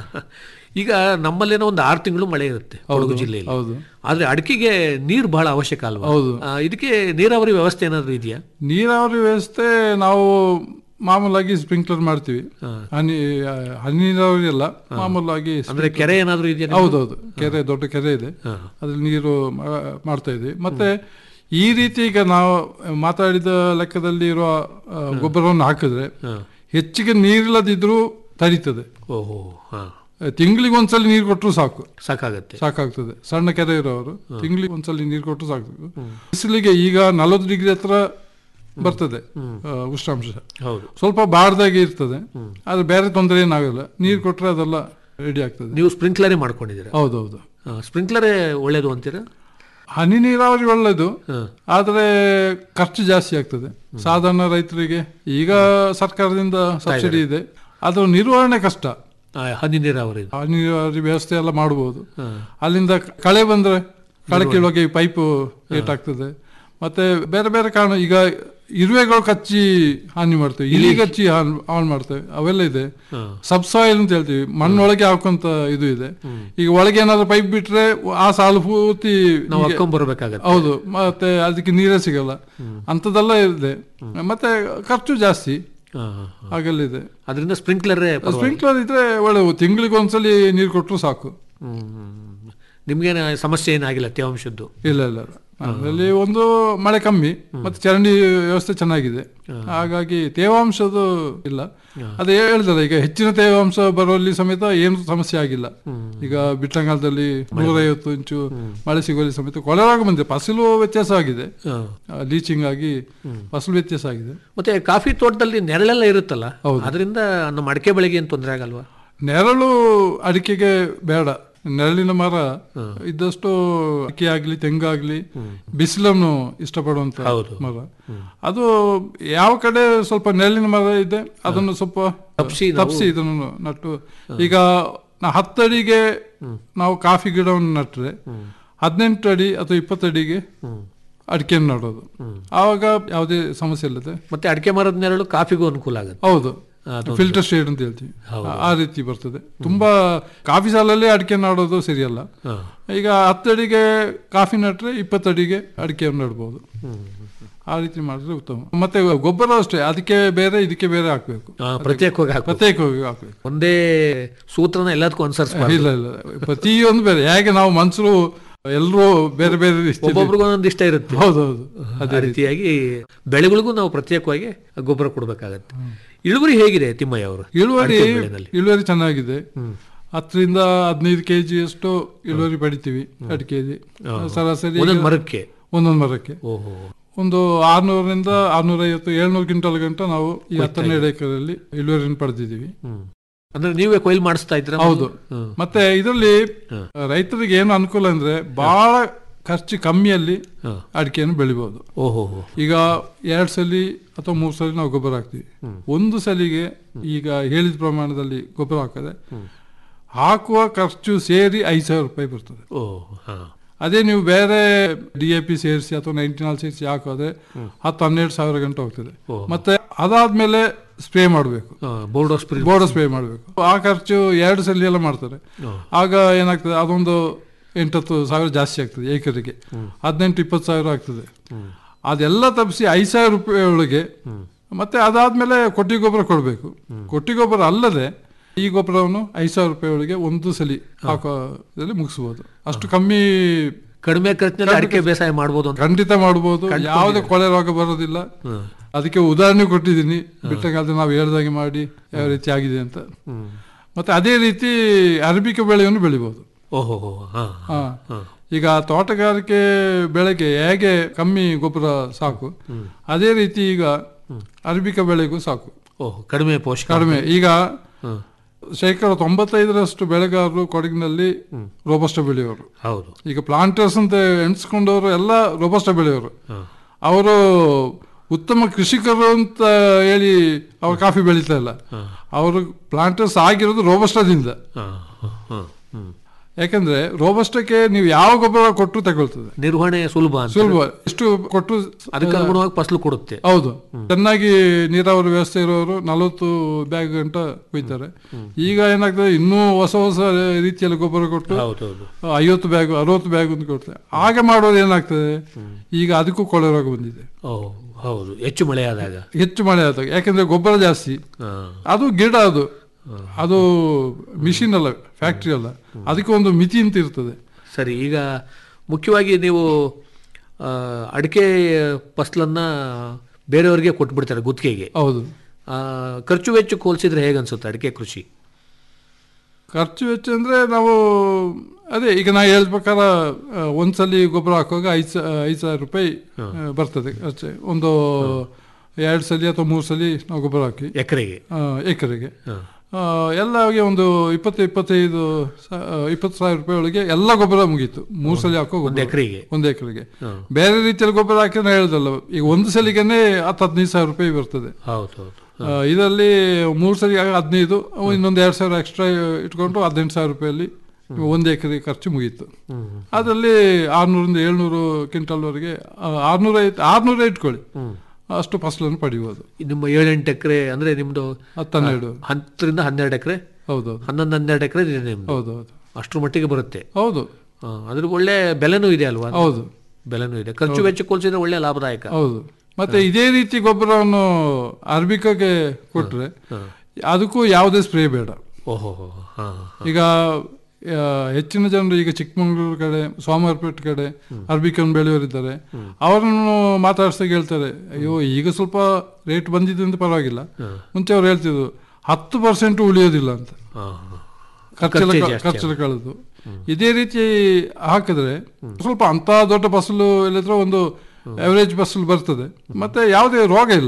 ಈಗ ನಮ್ಮಲ್ಲೇನೋ ಒಂದು ಆರು ತಿಂಗಳು ಮಳೆ ಇರುತ್ತೆ ಕೊಡಗು ಹೌದು, ಜಿಲ್ಲೆಯಲ್ಲಿ ಹೌದು. ಆದ್ರೆ ಅಡಿಕೆಗೆ ನೀರು ಬಹಳ ಅವಶ್ಯಕ ಅಲ್ವಾ ಹೌದು. ಆ, ಇದಕ್ಕೆ ನೀರಾವರಿ ವ್ಯವಸ್ಥೆ ಏನಾದ್ರು ಇದೆಯಾ ನೀರಾವರಿ ವ್ಯವಸ್ಥೆ ನಾವು ಮಾಮೂಲಾಗಿ ಸ್ಪ್ರಿಂಕ್ಲರ್ ಮಾಡ್ತೀವಿ ಹನಿ ಆ, ಹನಿ ನೀರಾವರಿ ಅಲ್ಲ ಮಾಮೂಲಾಗಿ ಅಂದ್ರೆ ಕೆರೆ ಏನಾದ್ರು ಇದೆಯಾ ನಿಮ್ದು? ಹೌದೌದು ಕೆರೆ ದೊಡ್ಡ ಕೆರೆ ಇದೆ ಅದ್ರಲ್ಲಿ ನೀರು ಮಾ- ಮಾಡ್ತಾ ಇದ್ವಿ ಮತ್ತೆ ಈ ರೀತಿ ಈಗ ನಾವು ಮಾತಾಡಿದ ಲೆಕ್ಕದಲ್ಲಿ ಇರುವ ಆ, ಗೊಬ್ಬರವನ್ನು ಹಾಕಿದ್ರೆ ಹೆಚ್ಚಿಗೆ ನೀರಿಲ್ಲದಿದ್ರೂ ತಡೀತದೆ ಓಹೋ ಹಾ ತಿಂಗಳಿಗೆ ಒಂದ್ಸಲ ನೀರು ಕೊಟ್ಟರು ಸಾಕು ಸಾಕಾಗತ್ತೆ ಸಾಕಾಗ್ತದೆ ಸಣ್ಣ ಕೆರೆ ಇರೋರು ತಿಂಗಳಿಗೆ ಒಂದ್ಸಲ ನೀರು ಕೊಟ್ಟರು ಸಾಕು ಬಿಸಿಲಿಗೆ ಈಗ ನಲವತ್ತು ಡಿಗ್ರಿ ಹತ್ರ ಬರ್ತದೆ ಆ, ಉಷ್ಣಾಂಶ ಹೌದು ಸ್ವಲ್ಪ ಬಾರ್ದಾಗೆ ಇರ್ತದೆ ಆದ್ರೆ ಬೇರೆ ತೊಂದರೆ ಏನಾಗಲ್ಲ ನೀರು ಕೊಟ್ರೆ ಅದೆಲ್ಲ ರೆಡಿ ಆಗ್ತದೆ ನೀವು ಸ್ಪ್ರಿಂಕ್ಲರೇ ಮಾಡ್ಕೊಂಡಿದ್ದೀರಾ ಹೌದೌದು ಸ್ಪ್ರಿಂಕ್ಲರೇ ಒಳ್ಳೇದು ಅಂತೀರಾ ಹನಿ ನೀರಾವರಿ ಒಳ್ಳೇದು ಆದ್ರೆ ಖರ್ಚು ಜಾಸ್ತಿ ಆಗ್ತದೆ ಸಾಧಾರಣ ರೈತರಿಗೆ ಈಗ ಸರ್ಕಾರದಿಂದ ಸಬ್ಸಿಡಿ ಇದೆ ಅದ್ರ ನಿರ್ವಹಣೆ ಕಷ್ಟ ಆ, ಹನಿ ನೀರಾವರಿ ಹನಿ ನೀರಾವರಿ ವ್ಯವಸ್ಥೆ ಎಲ್ಲ ಮಾಡಬಹುದು ಅಲ್ಲಿಂದ ಕಳೆ ಬಂದ್ರೆ ಕಳೆ ಕೀಳುವಾಗ ಈ ಪೈಪು ಏಟಾಗ್ತದೆ ಮತ್ತೆ ಬೇರೆ ಬೇರೆ ಕಾರಣ ಈಗ ಇರುವೆಗಳು ಕಚ್ಚಿ ಹಾನಿ ಮಾಡ್ತೇವೆ ಇಲಿ ಕಚ್ಚಿ ಹಾನ್ ಹಾಳು ಮಾಡ್ತೇವೆ ಅವೆಲ್ಲ ಇದೆ ಸಬ್ ಸಾಯಿಲ್ ಅಂತ ಹೇಳ್ತೀವಿ ಮಣ್ಣೊಳಗೆ ಹಾಕುವಂತ ಇದು ಇದೆ ಈಗ ಒಳಗೆ ಏನಾದ್ರು ಪೈಪ್ ಬಿಟ್ರೆ ಆ ಸಾಲು ಪೂರ್ತಿ ನಾವು ಹೀಗೆ- ಹಾಕೊಂಡ್ ಬರ್ಬೇಕಾಗತ್ತೆ. ಹೌದು ಮತ್ತೆ ಅದಕ್ಕೆ ನೀರೇ ಸಿಗಲ್ಲ ಅಂತದೆಲ್ಲ ಇದೆ ಮತ್ತೆ ಖರ್ಚು ಜಾಸ್ತಿ ಹಾಗೆಲ್ಲ ಇದೆ ಅದರಿಂದ ಸ್ಪ್ರಿಂಕ್ಲರೇ ಸ್ಪ್ರಿಂಕ್ಲರ್ ಇದ್ರೆ ಒಳ್ಳೆ ತಿಂಗಳಿಗೆ ಒಂದ್ಸಲಿ ನೀರು ಕೊಟ್ಟರು ಸಾಕು ನಿಮ್ಗೇನ ಸಮಸ್ಯೆ ಏನಾಗಿಲ್ಲ ತೇವಾಂಶದ್ದು ಇಲ್ಲ ಇಲ್ಲ ಇಲ್ಲ. ಅದರಲ್ಲಿ ಒಂದು ಮಳೆ ಕಮ್ಮಿ ಮತ್ತೆ ಚರಂಡಿ ವ್ಯವಸ್ಥೆ ಚೆನ್ನಾಗಿದೆ ಹಾಗಾಗಿ ತೇವಾಂಶದ ಇಲ್ಲ ಅದೇ ಹೇಳಿದಲ್ಲ ಈಗ ಹೆಚ್ಚಿನ ತೇವಾಂಶ ಬರುವಲ್ಲಿ ಸಮೇತ ಏನು ಸಮಸ್ಯೆ ಆಗಿಲ್ಲ ಈಗ ಬಿಟ್ಟಂಗಾಲದಲ್ಲಿ ನೂರೈವತ್ತು ಇಂಚು ಮಳೆ ಸಿಗುವಲ್ಲಿ ಸಮೇತ ಕೊಳೆರಾಗ ಬಂದಿದೆ ಫಸಲು ವ್ಯತ್ಯಾಸ ಆಗಿದೆ ಲೀಚಿಂಗ್ ಆಗಿ ಫಸಲು ವ್ಯತ್ಯಾಸ ಆಗಿದೆ ಮತ್ತೆ ಕಾಫಿ ತೋಟದಲ್ಲಿ ನೆರಳೆಲ್ಲ ಇರುತ್ತಲ್ಲ ಅದರಿಂದ ನಮ್ಮ ಅಡಿಕೆ ಬೆಳೆಗೆ ಏನು ತೊಂದರೆ ಆಗಲ್ವಾ ನೆರಳು ಅಡಿಕೆಗೆ ಬೇಡ ನೆರಳಿನ ಮರ ಇದ್ದಷ್ಟು ಅಡಿಕೆ ಆಗ್ಲಿ ತೆಂಗಾಗ್ಲಿ ಬಿಸಿಲನ್ನು ಇಷ್ಟಪಡುವಂತ ಮರ ಅದು ಯಾವ ಕಡೆ ಸ್ವಲ್ಪ ನೆರಳಿನ ಮರ ಇದೆ ಅದನ್ನು ಸ್ವಲ್ಪ ತಪ್ಸಿ ನಾವು- ತಪ್ಸಿ ಇದನ್ನು ನಟ್ಟು ಈಗ ನಾ ಹತ್ತು ಅಡಿಗೆ ನಾವು ಕಾಫಿ ಗಿಡವನ್ನು ನಟ್ರೆ ಹದಿನೆಂಟು ಅಡಿ ಅಥವಾ ಇಪ್ಪತ್ತು ಅಡಿಗೆ ಅಡಿಕೆಯನ್ನು ನಡೋದು ಆವಾಗ ಯಾವುದೇ ಸಮಸ್ಯೆ ಇಲ್ಲದೆ ಮತ್ತೆ ಅಡಿಕೆ ಮರದ ನೆರಳು ಕಾಫಿಗೂ ಅನುಕೂಲ ಆಗುತ್ತೆ ಹೌದು ಅದೊಂದು- ಫಿಲ್ಟರ್ ಶೇಡ್ ಅಂತ ಹೇಳ್ತೀವಿ ಆ- ಆ ರೀತಿ ಬರ್ತದೆ ತುಂಬಾ ಕಾಫಿ ಸಾಲಲ್ಲೇ ಅಡಿಕೆ ನಾಡೋದು ಸರಿಯಲ್ಲ ಈಗ ಹತ್ತಡಿಗೆ ಕಾಫಿ ನಟ್ರೆ ಇಪ್ಪತ್ತಡಿಗೆ ಅಡಿಕೆಯನ್ನು ನೆಡ್ಬೋದು ಆ ರೀತಿ ಮಾಡಿದ್ರೆ ಉತ್ತಮ ಮತ್ತೆ ಗೊಬ್ಬರ ಅಷ್ಟೇ ಅದಕ್ಕೆ ಬೇರೆ ಇದಕ್ಕೆ ಬೇರೆ ಹಾಕ್ಬೇಕು ಆ, ಪ್ರತ್ಯೇಕವಾಗಿ ಹಾಕ್ಬೇಕು. ಪ್ರತ್ಯೇಕವಾಗಿ ಹಾಕ್ಬೇಕು ಒಂದೇ ಸೂತ್ರನ ಎಲ್ಲದಕ್ಕೂ ಅನುಸರಿಸಬಾರ್ದು ಇಲ್ಲ ಇಲ್ಲ ಪ್ರತಿಯೊಂದು ಬೇರೆ ಹೇಗೆ ನಾವು ಮನುಷ್ಯರು ಎಲ್ಲರೂ ಬೇರೆ ಬೇರೆ ರೀತಿಯಲ್ಲಿ- ಒಬ್ಬೊಬ್ರಿಗೂ ಒಂದೊಂದು ಇಷ್ಟ ಇರುತ್ತೆ ಹೌದೌದು ಅದೇ ರೀತಿಯಾಗಿ ಬೆಳೆಗಳಿಗೂ ನಾವು ಪ್ರತ್ಯೇಕವಾಗಿ ಗೊಬ್ಬರ ಕೊಡಬೇಕಾಗತ್ತೆ ಇಳುವರಿ ಹೇಗಿದೆ ತಿಮ್ಮಯ್ಯ ಅವರು ಇಳುವರಿ ಅಡಿಕೆ ಬೆಳೆನಲ್ಲಿ? ಇಳುವರಿ ಚೆನ್ನಾಗಿದೆ ಹತ್ತರಿಂದ ಹದಿನೈದು ಕೆಜಿ ಅಷ್ಟು ಇಳುವರಿ ಪಡಿತೀವಿ ಅಡಿಕೆಯಲ್ಲಿ ಹಾ. ಸರಾಸರಿ ಒಂದೊಂದು ಈಗ- ಮರಕ್ಕೆ? ಒಂದೊಂದು ಮರಕ್ಕೆ ಓಹೋ ಒಂದು ಆರ್ನೂರರಿಂದ ಆರ್ನೂರೈವತ್ತು ಏಳ್ನೂರು ಕ್ವಿಂಟಲ್ ಗಂಟ ನಾವು ಈ ಕೊಯ್ತಾ ಹತ್ತೆರಡು ಎಕರೆಯಲ್ಲಿ ಇಳುವರಿಯನ್ನು ಪಡೆದಿದ್ದೀವಿ ಅಂದ್ರೆ ನೀವೇ ಕೊಯ್ಲು ಮಾಡಿಸ್ತಾ ಇದ್ರ ಹೌದು ಮತ್ತೆ ಇದರಲ್ಲಿ ರೈತರಿಗೆ ಏನು ಅನುಕೂಲ ಅಂದ್ರೆ ಬಹಳ ಖರ್ಚು ಕಮ್ಮಿಯಲ್ಲಿ ಅಡಿಕೆಯನ್ನು ಬೆಳಿಬಹುದು ಓಹೋ ಈಗ ಎರಡ್ ಸಲಿ ಅಥವಾ ಮೂರು ಸಲ ನಾವು ಗೊಬ್ಬರ ಹಾಕ್ತಿವಿ ಒಂದು ಸಲಿಗೆ ಈಗ ಹೇಳಿದ ಪ್ರಮಾಣದಲ್ಲಿ ಗೊಬ್ಬರ ಹಾಕಿದ್ರೆ ಹಾಕುವ ಖರ್ಚು ಸೇರಿ ಐದು ಸಾವಿರ ರೂಪಾಯಿ ಬರ್ತದೆ ಓ ಹಾ ಅದೇ ನೀವು ಬೇರೆ ಡಿ ಎ ಪಿ ಸೇರಿಸಿ ಅಥವಾ ನೈನ್ಟಿನಾಲ್ ಸೇರಿಸಿ ಹಾಕೋದ್ರೆ ಹತ್ತು ಹನ್ನೆರಡು ಸಾವಿರ ಗಂಟೆ ಹೋಗ್ತದೆ ಮತ್ತೆ ಅದಾದ್ಮೇಲೆ ಸ್ಪ್ರೇ ಮಾಡಬೇಕು ಬೋರ್ಡೋ ಸ್ಪ್ರೇ ಬೋರ್ಡೋ ಸ್ಪ್ರೇ ಮಾಡಬೇಕು ಆ ಖರ್ಚು ಎರಡು ಸಲ ಎಲ್ಲ ಮಾಡ್ತಾರೆ ಆಗ ಏನಾಗ್ತದೆ ಅದೊಂದು ಎಂಟತ್ತು ಸಾವಿರ ಜಾಸ್ತಿ ಆಗ್ತದೆ ಏಕರಿಗೆ ಹದಿನೆಂಟು ಇಪ್ಪತ್ತು ಸಾವಿರ ಆಗ್ತದೆ ಅದೆಲ್ಲ ತಪ್ಪಿಸಿ ಐದು ಸಾವಿರ ರೂಪಾಯಿ ಒಳಗೆ ಮತ್ತೆ ಅದಾದ್ಮೇಲೆ ಕೊಟ್ಟಿಗೆ ಗೊಬ್ಬರ ಕೊಡಬೇಕು ಕೊಟ್ಟಿಗೆ ಗೊಬ್ಬರ ಅಲ್ಲದೆ ಈ ಗೊಬ್ಬರವನ್ನು ಐದು ಸಾವಿರ ರೂಪಾಯಿ ಒಳಗೆ ಒಂದು ಸಲಿ ಹಾಕೋದ್ರಲ್ಲಿ ಮುಗಿಸ್ಬೋದು ಅಷ್ಟು ಕಮ್ಮಿ ಕಡಿಮೆ ಖರ್ಚಿನಲ್ಲಿ ಅಡಿಕೆ ಬೇಸಾಯ ಮಾಡ್ಬೋದು ಅಂತ ಖಂಡಿತ ಮಾಡಬಹುದು ಯಾವುದೇ ಕೊಳೆ ರೋಗ ಬರೋದಿಲ್ಲ ಅದಕ್ಕೆ ಉದಾಹರಣೆ ಕೊಟ್ಟಿದ್ದೀನಿ ಬಿಟ್ಟಂಗಾದ್ರೆ ನಾವು ಹೇಳ್ದಾಗೆ ಮಾಡಿ ಯಾವ ರೀತಿ ಆಗಿದೆ ಅಂತ ಮತ್ತೆ ಅದೇ ರೀತಿ ಅರಬಿಕೆ ಬೆಳೆಯನ್ನು ಬೆಳಿಬಹುದು ಓಹೋ ಹಾ ಹಾ. ಈಗ ತೋಟಗಾರಿಕೆ ಬೆಳೆಗೆ ಹೇಗೆ ಕಮ್ಮಿ ಗೊಬ್ಬರ ಸಾಕು ಅದೇ ರೀತಿ ಈಗ ಅರಬಿಕ ಬೆಳೆಗೂ ಸಾಕು ಓಹ್ ಕಡಿಮೆ ಪೋಷಕ ಕಡಿಮೆ ಈಗ ಶೇಕಡ ತೊಂಬತ್ತೈದರಷ್ಟು ಬೆಳೆಗಾರರು ಕೊಡಗಿನಲ್ಲಿ ರೋಬಸ್ಟ ಬೆಳೆಯೋರು ಹೌದು ಈಗ ಪ್ಲಾಂಟರ್ಸ್ ಅಂತ ಎಣಿಸ್ಕೊಂಡವರು ಎಲ್ಲ ರೋಬಸ್ಟ ಬೆಳೆಯೋರು ಅವರು ಉತ್ತಮ ಕೃಷಿಕರು ಅಂತ ಹೇಳಿ ಅವ್ರು ಕಾಫಿ ಬೆಳೀತಾ ಇಲ್ಲ ಅವರು ಪ್ಲಾಂಟರ್ಸ್ ಆಗಿರೋದು ರೋಬಸ್ಟದಿಂದ ಹಾ, ಹಾ, ಹ್ಮ್. ಯಾಕಂದ್ರೆ ರೋಬಸ್ಟಕ್ಕೆ ನೀವು ಯಾವ ಗೊಬ್ಬರ ಕೊಟ್ಟರು ತಗೊಳ್ತದೆ ನಿರ್ವಹಣೆ ಸುಲಭ ಅಂತ ಸುಲಭ ಎಷ್ಟು ಕೊಟ್ಟು ಅದಕ್ಕೆ ಅನುಗುಣವಾಗಿ ಫಸಲು ಕೊಡುತ್ತೆ ಹೌದು ಚೆನ್ನಾಗಿ ನೀರಾವರಿ ವ್ಯವಸ್ಥೆ ಇರೋರು ನಲವತ್ತು ಬ್ಯಾಗ್ ಗಂಟ ಕೊಯ್ತಾರೆ ಈಗ ಏನಾಗ್ತದೆ ಇನ್ನೂ ಹೊಸ ಹೊಸ ರೀತಿಯಲ್ಲಿ ಗೊಬ್ಬರ ಕೊಟ್ಟು ಹೌದೌದು ಐವತ್ತು ಬ್ಯಾಗ್ ಅರವತ್ತು ಬ್ಯಾಗ್ ಅಂತ ಕೊಡ್ತಾರೆ ಹಾಗೆ ಮಾಡೋದು ಏನಾಗ್ತದೆ ಈಗ ಅದಕ್ಕೂ ಕೊಳೆ ರೋಗ ಬಂದಿದೆ ಓಹ್ ಹೌದು ಹೆಚ್ಚು ಮಳೆ ಆದಾಗ ಹೆಚ್ಚು ಮಳೆ ಆದಾಗ ಯಾಕಂದ್ರೆ ಗೊಬ್ಬರ ಜಾಸ್ತಿ ಹಾ. ಅದು ಗಿಡ ಅದು ಅದು ಮಿಷಿನ್ ಅಲ್ಲ ಫ್ಯಾಕ್ಟ್ರಿ ಅಲ್ಲ ಅದಕ್ಕೆ ಒಂದು ಮಿತಿ ಅಂತ ಇರ್ತದೆ ಸರಿ ಈಗ ಮುಖ್ಯವಾಗಿ ನೀವು ಆ, ಅಡಿಕೆ ಫಸಲನ್ನ ಬೇರೆಯವರಿಗೆ ಕೊಟ್ಬಿಡ್ತಾರೆ ಗುತ್ತಿಗೆಗೆ ಹೌದು ಆ, ಖರ್ಚು ವೆಚ್ಚ ಹೋಲಿಸಿದ್ರೆ ಹೇಗೆ ಅನ್ಸುತ್ತೆ ಅಡಿಕೆ ಕೃಷಿ ಖರ್ಚು ವೆಚ್ಚ ಅಂದ್ರೆ ನಾವು ಅದೇ ಈಗ ನಾ ಹೇಳಿದ ಪ್ರಕಾರ ಆ, ಒಂದ್ಸಲಿ ಗೊಬ್ಬರ ಹಾಕುವಾಗ ಐದು ಸ ಐದು ಸಾವಿರ ರೂಪಾಯಿ ಆ, ಬರ್ತದೆ ಅಷ್ಟೇ ಒಂದು ಎರಡು ಸಲ ಅಥವಾ ಮೂರು ಸಲ ನಾವು ಗೊಬ್ಬರ ಹಾಕಿ ಎಕರೆಗೆ ಆ, ಎಕರೆಗೆ ಆ, ಎಲ್ಲಗೆ ಒಂದು ಇಪ್ಪತ್ತು ಇಪ್ಪತ್ತೈದು ಸ- ಆ, ಇಪ್ಪತ್ತು ಸಾವಿರ ರೂಪಾಯಿ ಒಳಗೆ ಎಲ್ಲ ಗೊಬ್ಬರ ಮುಗೀತು ಮೂರು ಸಲ ಹಾಕೋ ಒಂದು ಗೊಬ್ಬರ. ಎಕರೆಗೆ ಒಂದು ಎಕರೆಗೆ ಬೇರೆ ರೀತಿಯಲ್ಲಿ ಗೊಬ್ಬರ ಹಾಕಿದ್ರೆ ಹೇಳ್ದಲ್ಲ ಈಗ ಒಂದು ಸಲಿಗೆನೆ ಹತ್ತು ಹದಿನೈದು ಸಾವಿರ ರೂಪಾಯಿ ಬರ್ತದೆ ಹೌದು ಹೌದು ಆ, ಇದರಲ್ಲಿ ಮೂರು ಸರಿ ಆಗ ಹದಿನೈದು ಅವು ಇನ್ನೊಂದು ಎರಡು ಸಾವಿರ ಎಕ್ಸ್ಟ್ರಾ ಇಟ್ಕೊಂಡು ಹದಿನೆಂಟು ಸಾವಿರ ರೂಪಾಯಲ್ಲಿ ಒಂದು ಎಕರೆ ಖರ್ಚು ಮುಗೀತು ಅದರಲ್ಲಿ ಆರ್ನೂರಿಂದ ಏಳ್ನೂರು ಕ್ವಿಂಟಲ್ವರೆಗೆ ಆರ್ನೂರ ಆರ್ನೂರ ಇಟ್ಕೊಳ್ಳಿ ಅಷ್ಟು ಫಸಲನ್ನು ಪಡಿಬೋದು ನಿಮ್ಮ ಏಳೆಂಟು ಎಕರೆ ಅಂದ್ರೆ ನಿಮ್ದು ಹತ್ತು ಹನ್ನೆರಡು ಹತ್ತರಿಂದ ಹನ್ನೆರಡು ಎಕರೆ ಹೌದೌದು ಹನ್ನೊಂದು ಹನ್ನೆರಡು ಎಕರೆ ಇದೆ ನಿಮ್ದು ಹೌದೌದು ಅಷ್ಟ್ರ ಮಟ್ಟಿಗೆ ಬರುತ್ತೆ ಹೌದು ಆ, ಅದ್ರ ಒಳ್ಳೆ ಬೆಲೆನೂ ಇದೆ ಅಲ್ವಾ ಹೌದು ಬೆಲೆನೂ ಇದೆ ಖರ್ಚು ವೆಚ್ಚ ಹೋಲಿಸಿದ್ರೆ ಒಳ್ಳೆ ಲಾಭದಾಯಕ ಹೌದು ಮತ್ತೆ ಇದೇ ರೀತಿ ಗೊಬ್ಬರವನ್ನು ಅರ್ಬಿಕಗೆ ಕೊಟ್ರೆ ಅದಕ್ಕೂ ಯಾವುದೇ ಸ್ಪ್ರೇ ಬೇಡ ಓಹೋ ಹಾ ಈಗ ಆ, ಹೆಚ್ಚಿನ ಜನರು ಈಗ ಚಿಕ್ಕಮಗಳೂರು ಕಡೆ ಸೋಮವಾರಪೇಟೆ ಕಡೆ ಅರ್ಬಿಕನ್ ಬೆಳೆಯೋರಿದ್ದಾರೆ ಅವರನ್ನು ಮಾತಾಡ್ಸ್ದಾಗ ಹೇಳ್ತಾರೆ ಅಯ್ಯೋ ಈಗ ಸ್ವಲ್ಪ ರೇಟ್ ಬಂದಿದೆ ಅಂತ ಪರವಾಗಿಲ್ಲ ಮುಂಚೆ ಅವ್ರು ಹೇಳ್ತಿದ್ರು ಹತ್ತು ಪರ್ಸೆಂಟ್ ಉಳಿಯೋದಿಲ್ಲ ಅಂತ ಹಾ ಖರ್ಚೆಲ್ಲ ಖರ್ಚೇ ಕ- ಜಾಸ್ತಿ ಖರ್ಚೆಲ್ಲ ಕಳೆದು ಇದೇ ರೀತಿ ಹಾಕಿದ್ರೆ ಸ್ವಲ್ಪ ಅಂತ ದೊಡ್ಡ ಫಸಲು ಇಲ್ಲದ್ರೆ ಒಂದು ಅವರೇಜ್ ಫಸಲು ಬರ್ತದೆ ಮತ್ತೆ ಯಾವುದೇ ರೋಗ ಇಲ್ಲ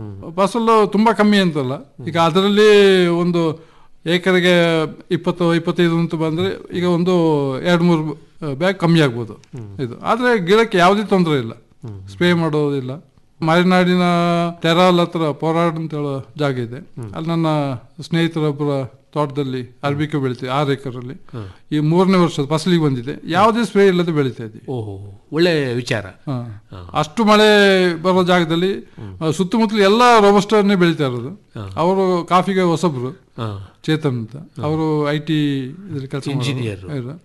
ಫಸಲು ತುಂಬಾ ಕಮ್ಮಿ ಅಂತಲ್ಲ ಈಗ ಅದರಲ್ಲಿ ಒಂದು ಏಕರಿಗೆ ಇಪ್ಪತ್ತು ಇಪ್ಪತ್ತೈದು ಅಂತ ಬಂದ್ರೆ ಈಗ ಒಂದು ಎರಡು ಮೂರು ಬ್ಯಾಗ್ ಕಮ್ಮಿ ಆಗ್ಬೋದು ಇದು ಆದ್ರೆ ಗಿಡಕ್ಕೆ ಯಾವುದೇ ತೊಂದರೆ ಇಲ್ಲ ಸ್ಪ್ರೇ ಮಾಡೋದಿಲ್ಲ ಮಲೆನಾಡಿನ ತೆರಾಲ್ ಹತ್ರ ಪೋರಾಡ್ ಅಂತ ಹೇಳೋ ಜಾಗ ಇದೆ ಅಲ್ಲಿ ನನ್ನ ಸ್ನೇಹಿತರೊಬ್ಬರ ತೋಟದಲ್ಲಿ ಅರ್ಬಿಕೆ ಬೆಳಿತೀವಿ ಆರು ಎಕರಲ್ಲಿ ಈ ಮೂರನೇ ವರ್ಷದ ಫಸಲಿಗೆ ಬಂದಿದೆ ಯಾವುದೇ ಸ್ಪ್ರೇ ಇಲ್ಲದೆ ಬೆಳಿತಾ ಇದ್ದೀವಿ ಓಹೋ ಒಳ್ಳೆ ವಿಚಾರ ಹಾ. ಅಷ್ಟು ಮಳೆ ಬರೋ ಜಾಗದಲ್ಲಿ ಆ, ಸುತ್ತಮುತ್ತಲು ಎಲ್ಲ ರೋಬಸ್ಟರ್ನೇ ಬೆಳೀತಾ ಇರೋದು ಅವರು ಕಾಫಿಗೆ ಹೊಸಬ್ರು ಹಾ. ಚೇತನ್ ಅಂತ ಅವರು ಐ ಟಿ ಇದ್ರಲ್ಲಿ ಕೆಲಸ Engineer.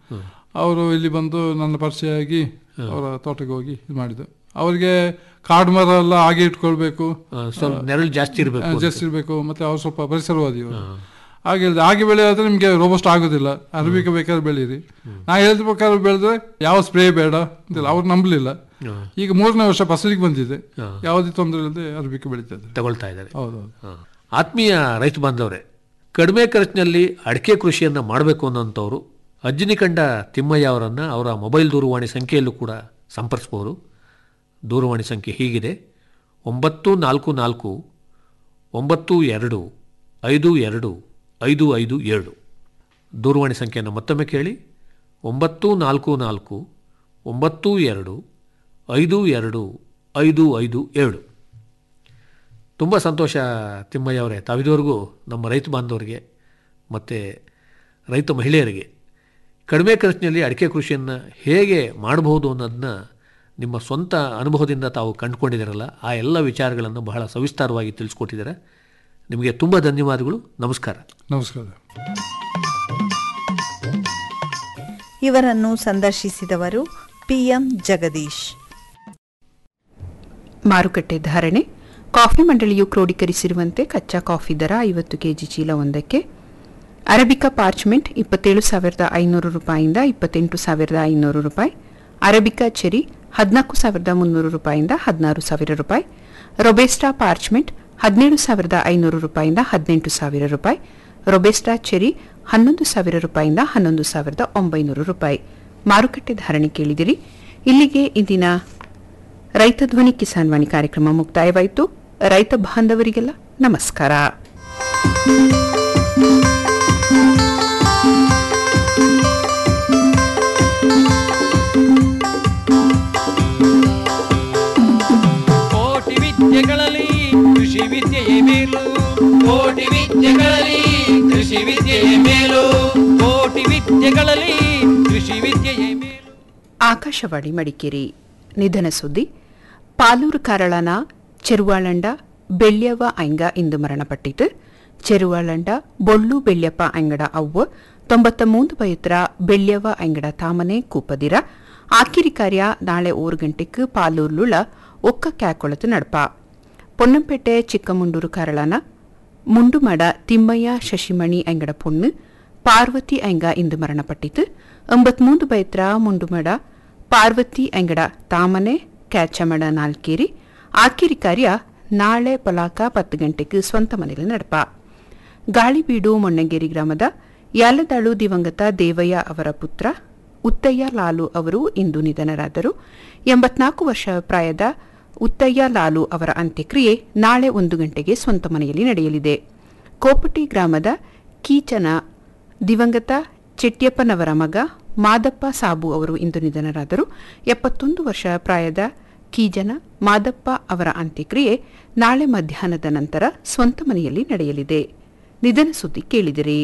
ಅವರು ಇಲ್ಲಿ ಬಂದು ನನ್ನ ಪರಿಚಯ ಆಗಿ ಅವರ ತೋಟಕ್ಕೆ ಹೋಗಿ ಇದು ಮಾಡಿದ್ದು ಅವರಿಗೆ ಕಾಡು ಮರ ಎಲ್ಲ ಹಾಗೆ ಇಟ್ಕೊಳ್ಬೇಕು ಆ, ಸ್ವಲ್ಪ ನೆರಳು ಜಾಸ್ತಿ ಇರಬೇಕು ಆ, ಜಾಸ್ತಿ ಇರಬೇಕು ಮತ್ತೆ ಅವ್ರು ಸ್ವಲ್ಪ ಪರಿಸರವಾದಿ ಅವರು ಹಾಗೆ ಹೇಳಿದೆ ಹಾಗೆ ಬೆಳೆಯೋದ್ರೆ ನಿಮಗೆ ರೋಬಸ್ಟ್ ಆಗೋದಿಲ್ಲ ಅರಬಿಕೆ ಬೇಕಾದ್ರೆ ಬೆಳೀರಿ ನಾ ಹೇಳಿದ ಪ್ರಕಾರ ಬೆಳೆದ್ರೆ ಯಾವ ಸ್ಪ್ರೇ ಬೇಡ ಅಂತಿಲ್ಲ ಅವ್ರು ನಂಬಲಿಲ್ಲ ಈಗ ಮೂರನೇ ವರ್ಷ ಫಸಲಿಗೆ ಬಂದಿದೆ ಯಾವುದೇ ತೊಂದರೆ ಇಲ್ಲದೆ ಅರಬಿಕೆ ಬೆಳೀತಾ ಇದ್ದಾರೆ ತಗೊಳ್ತಾ ಇದ್ದಾರೆ ಹೌದೌದು ಹಾ. ಆತ್ಮೀಯ ರೈತ ಬಾಂಧವರೇ ಕಡಿಮೆ ಖರ್ಚಿನಲ್ಲಿ ಅಡಿಕೆ ಕೃಷಿಯನ್ನು ಮಾಡಬೇಕು ಅನ್ನೋಂಥವ್ರು ಅಜ್ಜಿನಿಕಂಡ ತಿಮ್ಮಯ್ಯ ಅವರನ್ನು ಅವರ ಮೊಬೈಲ್ ದೂರವಾಣಿ ಸಂಖ್ಯೆಯಲ್ಲೂ ಕೂಡ ಸಂಪರ್ಸ್ಬೋದು ದೂರವಾಣಿ ಸಂಖ್ಯೆ ಹೀಗಿದೆ ಒಂಬತ್ತು ನಾಲ್ಕು ನಾಲ್ಕು ಒಂಬತ್ತು ಎರಡು ಐದು ಎರಡು ಐದು ಐದು ಏಳು ದೂರವಾಣಿ ಸಂಖ್ಯೆಯನ್ನು ಮತ್ತೊಮ್ಮೆ ಕೇಳಿ ಒಂಬತ್ತು ನಾಲ್ಕು ನಾಲ್ಕು ಒಂಬತ್ತು ಎರಡು ಐದು ಎರಡು ಐದು ಐದು ಏಳು ತುಂಬ ಸಂತೋಷ ತಿಮ್ಮಯ್ಯ ಅವರೇ ತಾವಿದುವರೆಗೂ ನಮ್ಮ ರೈತ ಬಾಂಧವರಿಗೆ ಮತ್ತು ರೈತ ಮಹಿಳೆಯರಿಗೆ ಕಡಿಮೆ ಖರ್ಚಿನಲ್ಲಿ ಅಡಿಕೆ ಕೃಷಿಯನ್ನು ಹೇಗೆ ಮಾಡಬಹುದು ಅನ್ನೋದನ್ನ ನಿಮ್ಮ ಸ್ವಂತ ಅನುಭವದಿಂದ ತಾವು ಕಂಡುಕೊಂಡಿದ್ದೀರಲ್ಲ ಆ ಎಲ್ಲ ವಿಚಾರಗಳನ್ನು ಬಹಳ ಸವಿಸ್ತಾರವಾಗಿ ತಿಳಿಸ್ಕೊಟ್ಟಿದ್ದಾರೆ ನಿಮಗೆ ತುಂಬ ಧನ್ಯವಾದಗಳು ನಮಸ್ಕಾರ ನಮಸ್ಕಾರ ಇವರನ್ನು ಸಂದರ್ಶಿಸಿದವರು ಪಿಎಂ ಜಗದೀಶ್ ಮಾರುಕಟ್ಟೆ ಧಾರಣೆ ಕಾಫಿ ಮಂಡಳಿಯು ಕ್ರೋಢೀಕರಿಸಿರುವಂತೆ ಕಚ್ಚಾ ಕಾಫಿ ದರ ಐವತ್ತು ಕೆಜಿ ಚೀಲ ಒಂದಕ್ಕೆ ಅರಬಿಕಾ ಪಾರ್ಚ್ಮೆಂಟ್ ಇಪ್ಪತ್ತೇಳು ಸಾವಿರದ ಐನೂರು ರೂಪಾಯಿಯಿಂದ ಇಪ್ಪತ್ತೆಂಟು ಸಾವಿರದ ಐನೂರು ರೂಪಾಯಿ ಅರಬಿಕಾ ಚೆರಿ ಹದಿನಾಲ್ಕು ಸಾವಿರದ ಮುನ್ನೂರು ರೂಪಾಯಿಯಿಂದ ಹದಿನಾರು ಸಾವಿರ ರೂಪಾಯಿ ರೊಬೆಸ್ಟಾ ಪಾರ್ಚ್ಮೆಂಟ್ ಹದಿನೇಳು ಸಾವಿರದ ಐನೂರು ರೂಪಾಯಿಯಿಂದ ಹದಿನೆಂಟು ಸಾವಿರ ರೂಪಾಯಿ ರೊಬೆಸ್ಟಾ ಚೆರಿ ಹನ್ನೊಂದು ಸಾವಿರ ರೂಪಾಯಿಯಿಂದ ಹನ್ನೊಂದು ಸಾವಿರದ ಒಂಬೈನೂರು ರೂಪಾಯಿ ಮಾರುಕಟ್ಟೆ ಧಾರಣೆ ಕೇಳಿದಿರಿ ಇಲ್ಲಿಗೆ ಇಂದಿನ ರೈತ ಧ್ವನಿ ಕಿಸಾನ್ ವಾಣಿ ಕಾರ್ಯಕ್ರಮ ಮುಕ್ತಾಯವಾಯಿತು ರೈತ ಬಾಂಧವರಿಗೆಲ್ಲ ನಮಸ್ಕಾರ ಕೋಟಿ ವಿದ್ಯೆಗಳಲ್ಲಿ ಕೃಷಿ ವಿದ್ಯೆಯೇ ಮೇಲು ಕೋಟಿ ವಿದ್ಯೆಗಳಲ್ಲಿ ಕೃಷಿ ವಿದ್ಯೆಯೇ ಮೇಲು ಕೋಟಿ ವಿದ್ಯೆಗಳಲ್ಲಿ ಕೃಷಿ ವಿದ್ಯೆಯೇ ಮೇಲು ಆಕಾಶವಾಣಿ ಮಡಿಕೇರಿ ನಿಧನ ಸುದ್ದಿ ಪಾಲೂರು ಕಾರಳನ ಚೆರುವಾಳಂಡ ಬೆಳ್ಯವ್ವ ಐಂಗ ಇಂದು ಮರಣಪಟ್ಟಿತು ಚೆರುವಾಳಂಡ ಬೊಳ್ಳು ಬೆಳ್ಯಪ್ಪ ಐಂಗಡ ಅವ್ವ ತೊಂಬತ್ತ ಮೂಂದು ಬಯತ್ರ ಬೆಳ್ಯವ್ವ ಐಂಗಡ ತಾಮನೆ ಕೂಪದಿರ ಆಕಿರಿ ಕಾರ್ಯ ನಾಳೆ ಓರು ಗಂಟೆಗೆ ಪಾಲೂರ್ಲುಳ ಒಕ್ಕ ಕ್ಯಾಕೊಳತು ನಡಪ பொன்னம்பேட்டை சிக்கமுண்டூர் காரளான முண்டுமட திம்மய்யா ಶಶಿಮಣಿ ஐங்கட பொண்ணு பார்வதி ஐங்க ಇಂದು ಮರಣಪಟ್ಟಿತು ಎಂಬತ್ಮೂಂದು ಬೈತ್ರ ಮುಂಡುಮಡ ಪಾರ್ವತಿ ಐಂಗಡ ತಾಮನೆ ಕ್ಯಾಚಮಡ ನಾಲ್ಕೇರಿ ಆಕಿರಿ ಕಾರ್ಯ ನಾಳೆ ಪೊಲಾಕ ಪತ್ತು ಗಂಟೆಗೆ ಸ್ವಂತ ಮನೆಯಲ್ಲಿ ನಡಪ ಗಾಳಿಬೀಡು ಮೊಣ್ಣಗೇರಿ ಗ್ರಾಮದ ಯಾಲದಾಳು ದಿವಂಗತ ದೇವಯ್ಯ ಅವರ ಪುತ್ರ ಉತ್ತಯ್ಯ ಲಾಲು ಅವರು ಇಂದು ನಿಧನರಾದರು ಎಂಬತ್ನಾಲ್ಕು ವರ್ಷ ಪ್ರಾಯದ ಉತ್ತಯ್ಯ ಲಾಲು ಅವರ ಅಂತ್ಯಕ್ರಿಯೆ ನಾಳೆ ಒಂದು ಗಂಟೆಗೆ ಸ್ವಂತ ಮನೆಯಲ್ಲಿ ನಡೆಯಲಿದೆ ಕೋಪಟಿ ಗ್ರಾಮದ ಕೀಚನ ದಿವಂಗತ ಚೆಟ್ಯಪ್ಪನವರ ಮಗ ಮಾದಪ್ಪ ಸಾಬು ಅವರು ಇಂದು ನಿಧನರಾದರು ಎಪ್ಪತ್ತೊಂದು ವರ್ಷ ಪ್ರಾಯದ ಕೀಜನ ಮಾದಪ್ಪ ಅವರ ಅಂತ್ಯಕ್ರಿಯೆ ನಾಳೆ ಮಧ್ಯಾಹ್ನದ ನಂತರ ಸ್ವಂತ ಮನೆಯಲ್ಲಿ ನಡೆಯಲಿದೆ ನಿಧನ ಸುದ್ದಿ ಕೇಳಿದಿರಿ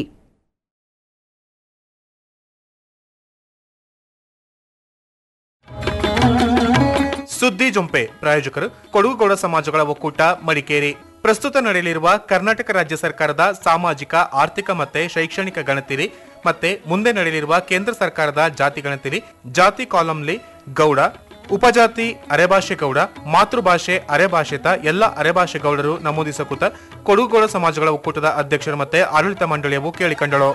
ಸುದ್ದಿ ಜೊಂಪೆ ಪ್ರಾಯೋಜಕರು ಕೊಡಗುಗೌಡ ಸಮಾಜಗಳ ಒಕ್ಕೂಟ ಮಡಿಕೇರಿ ಪ್ರಸ್ತುತ ನಡೆಯಲಿರುವ ಕರ್ನಾಟಕ ರಾಜ್ಯ ಸರ್ಕಾರದ ಸಾಮಾಜಿಕ ಆರ್ಥಿಕ ಮತ್ತೆ ಶೈಕ್ಷಣಿಕ ಗಣತಿರಿ ಮತ್ತೆ ಮುಂದೆ ನಡೆಯಲಿರುವ ಕೇಂದ್ರ ಸರ್ಕಾರದ ಜಾತಿ ಗಣತಿರಿ ಜಾತಿ ಕಾಲಂಲಿ ಗೌಡ ಉಪಜಾತಿ ಅರೆಭಾಷೆ ಗೌಡ ಮಾತೃಭಾಷೆ ಅರೆಭಾಷಿತ ಎಲ್ಲ ಅರೆಭಾಷೆ ಗೌಡರು ನಮೂದಿಸಕೂತ ಕೊಡಗುಗೌಡ ಸಮಾಜಗಳ ಒಕ್ಕೂಟದ ಅಧ್ಯಕ್ಷರು ಮತ್ತೆ ಆಡಳಿತ ಮಂಡಳಿಯವು ಕೇಳಿಕೊಂಡಳು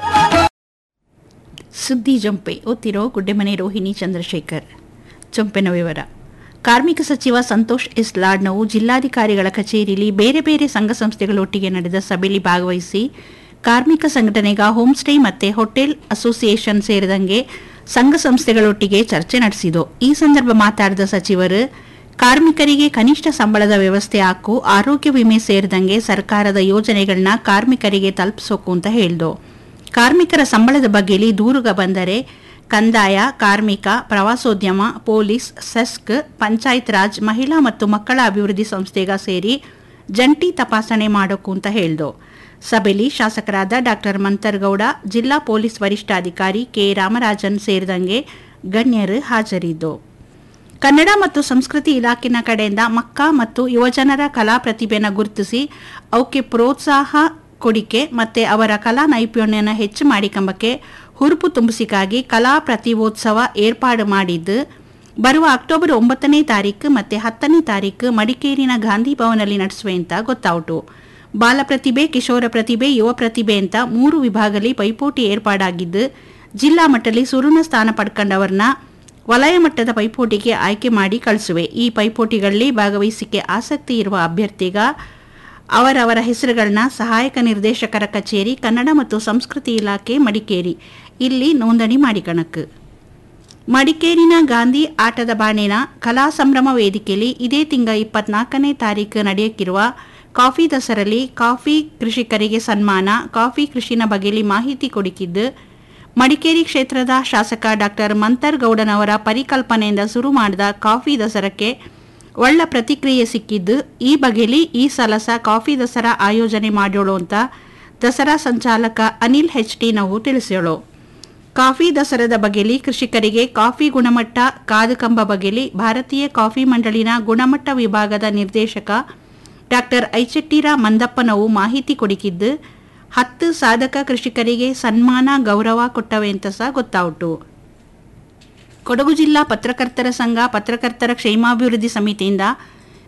ಸುದ್ದಿ ಜೊಂಪೆ ಓದ್ತಿರೋ ಗುಡ್ಡೆಮನೆ ರೋಹಿಣಿ ಚಂದ್ರಶೇಖರ್ ಜೊಂಪೆನ ವಿವರ ಕಾರ್ಮಿಕ ಸಚಿವ ಸಂತೋಷ್ ಎಸ್ ಲಾಡ್ನವು ಜಿಲ್ಲಾಧಿಕಾರಿಗಳ ಕಚೇರಿಯಲ್ಲಿ ಬೇರೆ ಬೇರೆ ಸಂಘ ಸಂಸ್ಥೆಗಳೊಟ್ಟಿಗೆ ನಡೆದ ಸಭೆಯಲ್ಲಿ ಭಾಗವಹಿಸಿ ಕಾರ್ಮಿಕ ಸಂಘಟನೆಗ ಹೋಮ್ ಸ್ಟೇ ಮತ್ತೆ ಹೋಟೆಲ್ ಅಸೋಸಿಯೇಷನ್ ಸೇರಿದಂಗೆ ಸಂಘ ಸಂಸ್ಥೆಗಳೊಟ್ಟಿಗೆ ಚರ್ಚೆ ನಡೆಸಿತು ಈ ಸಂದರ್ಭ ಮಾತಾಡಿದ ಸಚಿವರು ಕಾರ್ಮಿಕರಿಗೆ ಕನಿಷ್ಠ ಸಂಬಳದ ವ್ಯವಸ್ಥೆ ಹಾಕು ಆರೋಗ್ಯ ವಿಮೆ ಸೇರಿದಂಗೆ ಸರ್ಕಾರದ ಯೋಜನೆಗಳನ್ನ ಕಾರ್ಮಿಕರಿಗೆ ತಲುಪಿಸೋಕು ಅಂತ ಹೇಳ್ದು ಕಾರ್ಮಿಕರ ಸಂಬಳದ ಬಗ್ಗೆಲಿ ದೂರುಗ ಬಂದರೆ ಕಂದಾಯ ಕಾರ್ಮಿಕ ಪ್ರವಾಸೋದ್ಯಮ ಪೊಲೀಸ್ ಸೆಸ್ಕ್ ಪಂಚಾಯತ್ ರಾಜ್ ಮಹಿಳಾ ಮತ್ತು ಮಕ್ಕಳ ಅಭಿವೃದ್ಧಿ ಸಂಸ್ಥೆಗ ಸೇರಿ ಜಂಟಿ ತಪಾಸಣೆ ಮಾಡೋಕು ಅಂತ ಹೇಳ್ದು ಸಭೆಯಲ್ಲಿ ಶಾಸಕರಾದ ಡಾಕ್ಟರ್ ಮಂತರ್ಗೌಡ ಜಿಲ್ಲಾ ಪೊಲೀಸ್ ವರಿಷ್ಠಾಧಿಕಾರಿ ಕೆ ರಾಮರಾಜನ್ ಸೇರಿದಂಗೆ ಗಣ್ಯರು ಹಾಜರಿದ್ದು ಕನ್ನಡ ಮತ್ತು ಸಂಸ್ಕೃತಿ ಇಲಾಖೆನ ಕಡೆಯಿಂದ ಮಕ್ಕ ಮತ್ತು ಯುವಜನರ ಕಲಾ ಪ್ರತಿಭೆನ ಗುರುತಿಸಿ ಅವಕ್ಕೆ ಪ್ರೋತ್ಸಾಹ ಕೊಡಿಕೆ ಮತ್ತೆ ಅವರ ಕಲಾ ನೈಪುಣ್ಯನ ಹೆಚ್ಚು ಮಾಡಿಕೊಂಬಕ್ಕೆ ಹುರುಪು ತುಂಬಿಸಿಗಾಗಿ ಕಲಾ ಪ್ರತಿಭೋತ್ಸವ ಏರ್ಪಾಡು ಮಾಡಿದ್ದು ಬರುವ ಅಕ್ಟೋಬರ್ ಒಂಬತ್ತನೇ ತಾರೀಕು ಮತ್ತೆ ಹತ್ತನೇ ತಾರೀಕು ಮಡಿಕೇರಿನ ಗಾಂಧಿ ಭವನಲ್ಲಿ ನಡೆಸುವೆ ಅಂತ ಗೊತ್ತಾಯಿತು ಬಾಲ ಪ್ರತಿಭೆ ಕಿಶೋರ ಪ್ರತಿಭೆ ಯುವ ಪ್ರತಿಭೆ ಅಂತ ಮೂರು ವಿಭಾಗದಲ್ಲಿ ಪೈಪೋಟಿ ಏರ್ಪಾಡಾಗಿದ್ದು ಜಿಲ್ಲಾ ಮಟ್ಟದಲ್ಲಿ ಸುರುಣ ಸ್ಥಾನ ಪಡ್ಕೊಂಡವರನ್ನ ವಲಯ ಮಟ್ಟದ ಪೈಪೋಟಿಗೆ ಆಯ್ಕೆ ಮಾಡಿ ಕಳಿಸುವೆ ಈ ಪೈಪೋಟಿಗಳಲ್ಲಿ ಭಾಗವಹಿಸಿಕೆ ಆಸಕ್ತಿ ಇರುವ ಅಭ್ಯರ್ಥಿಗ ಅವರವರ ಹೆಸರುಗಳನ್ನ ಸಹಾಯಕ ನಿರ್ದೇಶಕರ ಕಚೇರಿ ಕನ್ನಡ ಮತ್ತು ಸಂಸ್ಕೃತಿ ಇಲಾಖೆ ಮಡಿಕೇರಿ ಇಲ್ಲಿ ನೋಂದಣಿ ಮಾಡಿಕಣಕ್ ಮಡಿಕೇರಿನ ಗಾಂಧಿ ಆಟದ ಬಾಣೆನ ಕಲಾ ಸಂಭ್ರಮ ವೇದಿಕೆಯಲ್ಲಿ ಇದೇ ತಿಂಗ ಇಪ್ಪತ್ನಾಲ್ಕನೇ ತಾರೀಕು ನಡೆಯಕ್ಕಿರುವ ಕಾಫಿ ದಸರಲ್ಲಿ ಕಾಫಿ ಕೃಷಿಕರಿಗೆ ಸನ್ಮಾನ ಕಾಫಿ ಕೃಷಿನ ಬಗೆಯಲ್ಲಿ ಮಾಹಿತಿ ಕೊಡಿಕಿದ್ದು ಮಡಿಕೇರಿ ಕ್ಷೇತ್ರದ ಶಾಸಕ ಡಾಕ್ಟರ್ ಮಂತರ್ಗೌಡನವರ ಪರಿಕಲ್ಪನೆಯಿಂದ ಶುರು ಮಾಡಿದ ಕಾಫಿ ದಸರಕ್ಕೆ ಒಳ್ಳ ಪ್ರತಿಕ್ರಿಯೆ ಸಿಕ್ಕಿದ್ದು ಈ ಬಗೆಯಲ್ಲಿ ಈ ಸಲಸ ಕಾಫಿ ದಸರಾ ಆಯೋಜನೆ ಮಾಡೋಳು ಅಂತ ದಸರಾ ಸಂಚಾಲಕ ಅನಿಲ್ ಹೆಚ್ ಟಿ ನಾವು ತಿಳಿಸೋಳು ಕಾಫಿ ದಸರಾದ ಬಗೆಯಲ್ಲಿ ಕೃಷಿಕರಿಗೆ ಕಾಫಿ ಗುಣಮಟ್ಟ ಕಾದುಕಂಬ ಬಗೆಯಲ್ಲಿ ಭಾರತೀಯ ಕಾಫಿ ಮಂಡಳಿನ ಗುಣಮಟ್ಟ ವಿಭಾಗದ ನಿರ್ದೇಶಕ ಡಾಕ್ಟರ್ ಐಚೆಟ್ಟಿರ ಮಂದಪ್ಪನವು ಮಾಹಿತಿ ಕೊಡಿಕಿದ್ದು ಹತ್ತು ಸಾಧಕ ಕೃಷಿಕರಿಗೆ ಸನ್ಮಾನ ಗೌರವ ಕೊಟ್ಟವೆ ಅಂತ ಸಹ ಗೊತ್ತಾಯಿತು ಕೊಡಗು ಜಿಲ್ಲಾ ಪತ್ರಕರ್ತರ ಸಂಘ ಪತ್ರಕರ್ತರ ಕ್ಷೇಮಾಭಿವೃದ್ಧಿ ಸಮಿತಿಯಿಂದ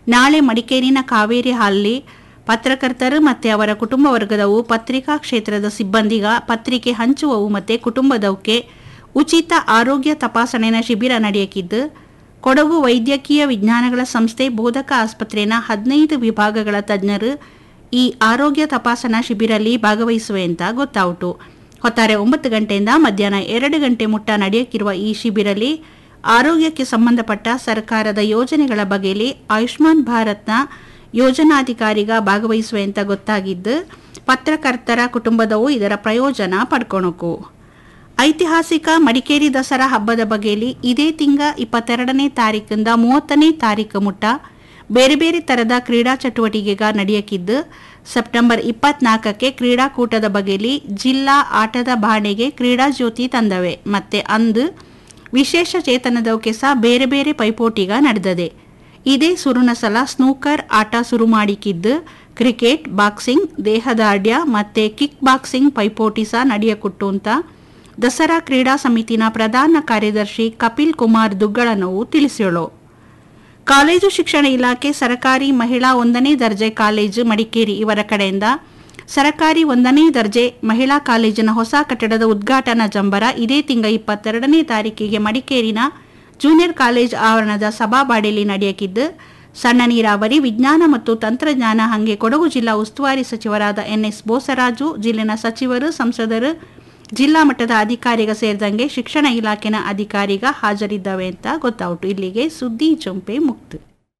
ನಾಳೆ ಮಡಿಕೇರಿನ ಕಾವೇರಿ ಹಾಲ್ನಲ್ಲಿ ಪತ್ರಕರ್ತರು ಮತ್ತು ಅವರ ಕುಟುಂಬ ವರ್ಗದವು ಪತ್ರಿಕಾ ಕ್ಷೇತ್ರದ ಸಿಬ್ಬಂದಿಗ ಪತ್ರಿಕೆ ಹಂಚುವವು ಮತ್ತು ಕುಟುಂಬದವಕ್ಕೆ ಉಚಿತ ಆರೋಗ್ಯ ತಪಾಸಣೆನ ಶಿಬಿರ ನಡೆಯಕಿದ್ದು ಕೊಡಗು ವೈದ್ಯಕೀಯ ವಿಜ್ಞಾನಗಳ ಸಂಸ್ಥೆ ಬೋಧಕ ಆಸ್ಪತ್ರೆನ ಹದಿನೈದು ವಿಭಾಗಗಳ ತಜ್ಞರು ಈ ಆರೋಗ್ಯ ತಪಾಸಣಾ ಶಿಬಿರಲ್ಲಿ ಭಾಗವಹಿಸುವೆ ಅಂತ ಗೊತ್ತಾಯಿತು ಹೊತ್ತಾರೆ ಒಂಬತ್ತು ಗಂಟೆಯಿಂದ ಮಧ್ಯಾಹ್ನ ಎರಡು ಗಂಟೆ ಮುಟ್ಟ ನಡೆಯಕ್ಕಿರುವ ಈ ಶಿಬಿರಲ್ಲಿ ಆರೋಗ್ಯಕ್ಕೆ ಸಂಬಂಧಪಟ್ಟ ಸರ್ಕಾರದ ಯೋಜನೆಗಳ ಬಗೆಯಲ್ಲಿ ಆಯುಷ್ಮಾನ್ ಭಾರತ್ನ ಯೋಜನಾಧಿಕಾರಿಗ ಭಾಗವಹಿಸುವೆ ಅಂತ ಗೊತ್ತಾಗಿದ್ದು ಪತ್ರಕರ್ತರ ಕುಟುಂಬದವು ಇದರ ಪ್ರಯೋಜನ ಪಡ್ಕೊಳಕು ಐತಿಹಾಸಿಕ ಮಡಿಕೇರಿ ದಸರಾ ಹಬ್ಬದ ಬಗೆಯಲ್ಲಿ ಇದೇ ತಿಂಗ ಇಪ್ಪತ್ತೆರಡನೇ ತಾರೀಕಿಂದ ಮೂವತ್ತನೇ ತಾರೀಕು ಮುಟ್ಟ ಬೇರೆ ಬೇರೆ ಥರದ ಕ್ರೀಡಾ ಚಟುವಟಿಕೆಗ ನಡೆಯಕ್ಕಿದ್ದು ಸೆಪ್ಟೆಂಬರ್ ಇಪ್ಪತ್ನಾಲ್ಕಕ್ಕೆ ಕ್ರೀಡಾಕೂಟದ ಬಗೆಯಲ್ಲಿ ಜಿಲ್ಲಾ ಆಟದ ಬಾಣೆಗೆ ಕ್ರೀಡಾ ಜ್ಯೋತಿ ತಂದವೆ ಮತ್ತೆ ಅಂದು ವಿಶೇಷ ಚೇತನದವಕ್ಕೆ ಸಹ ಬೇರೆ ಬೇರೆ ಪೈಪೋಟಿಗ ನಡೆದದೆ ಇದೇ ಸುರುನ ಸಲ ಸ್ನೂಕರ್ ಆಟ ಶುರು ಮಾಡಿಕಿದ್ದು ಕ್ರಿಕೆಟ್ ಬಾಕ್ಸಿಂಗ್ ದೇಹದಾಢ್ಯ ಮತ್ತೆ ಕಿಕ್ ಬಾಕ್ಸಿಂಗ್ ಪೈಪೋಟಿ ಸಹ ನಡೆಯಕೊಟ್ಟು ಅಂತ ದಸರಾ ಕ್ರೀಡಾ ಸಮಿತಿನ ಪ್ರಧಾನ ಕಾರ್ಯದರ್ಶಿ ಕಪಿಲ್ ಕುಮಾರ್ ದುಗ್ಗಳನವು ತಿಳಿಸ್ಯೋಳು ಕಾಲೇಜು ಶಿಕ್ಷಣ ಇಲಾಖೆ ಸರಕಾರಿ ಮಹಿಳಾ ಒಂದನೇ ದರ್ಜೆ ಕಾಲೇಜು ಮಡಿಕೇರಿ ಇವರ ಕಡೆಯಿಂದ ಸರಕಾರಿ ಒಂದನೇ ದರ್ಜೆ ಮಹಿಳಾ ಕಾಲೇಜಿನ ಹೊಸ ಕಟ್ಟಡದ ಉದ್ಘಾಟನಾ ಜಂಬರ ಇದೇ ತಿಂಗ ಇಪ್ಪತ್ತೆರಡನೇ ತಾರೀಕಿಗೆ ಮಡಿಕೇರಿನ ಜೂನಿಯರ್ ಕಾಲೇಜ್ ಆವರಣದ ಸಭಾಬಾಡಿಯಲ್ಲಿ ನಡೆಯಕಿದ್ದು ಸಣ್ಣ ನೀರಾವರಿ ವಿಜ್ಞಾನ ಮತ್ತು ತಂತ್ರಜ್ಞಾನ ಹಂಗೆ ಕೊಡಗು ಜಿಲ್ಲಾ ಉಸ್ತುವಾರಿ ಸಚಿವರಾದ ಎನ್ಎಸ್ ಬೋಸರಾಜು ಜಿಲ್ಲೆನ ಸಚಿವರು ಸಂಸದರು ಜಿಲ್ಲಾ ಮಟ್ಟದ ಅಧಿಕಾರಿಗ ಸೇರಿದಂಗೆ ಶಿಕ್ಷಣ ಇಲಾಖೆನ ಅಧಿಕಾರಿಗ ಹಾಜರಿದ್ದವೆ ಅಂತ ಗೊತ್ತಾಯಿತು ಇಲ್ಲಿಗೆ ಸುದ್ದಿ ಜೊಂಪೆ ಮುಕ್ತು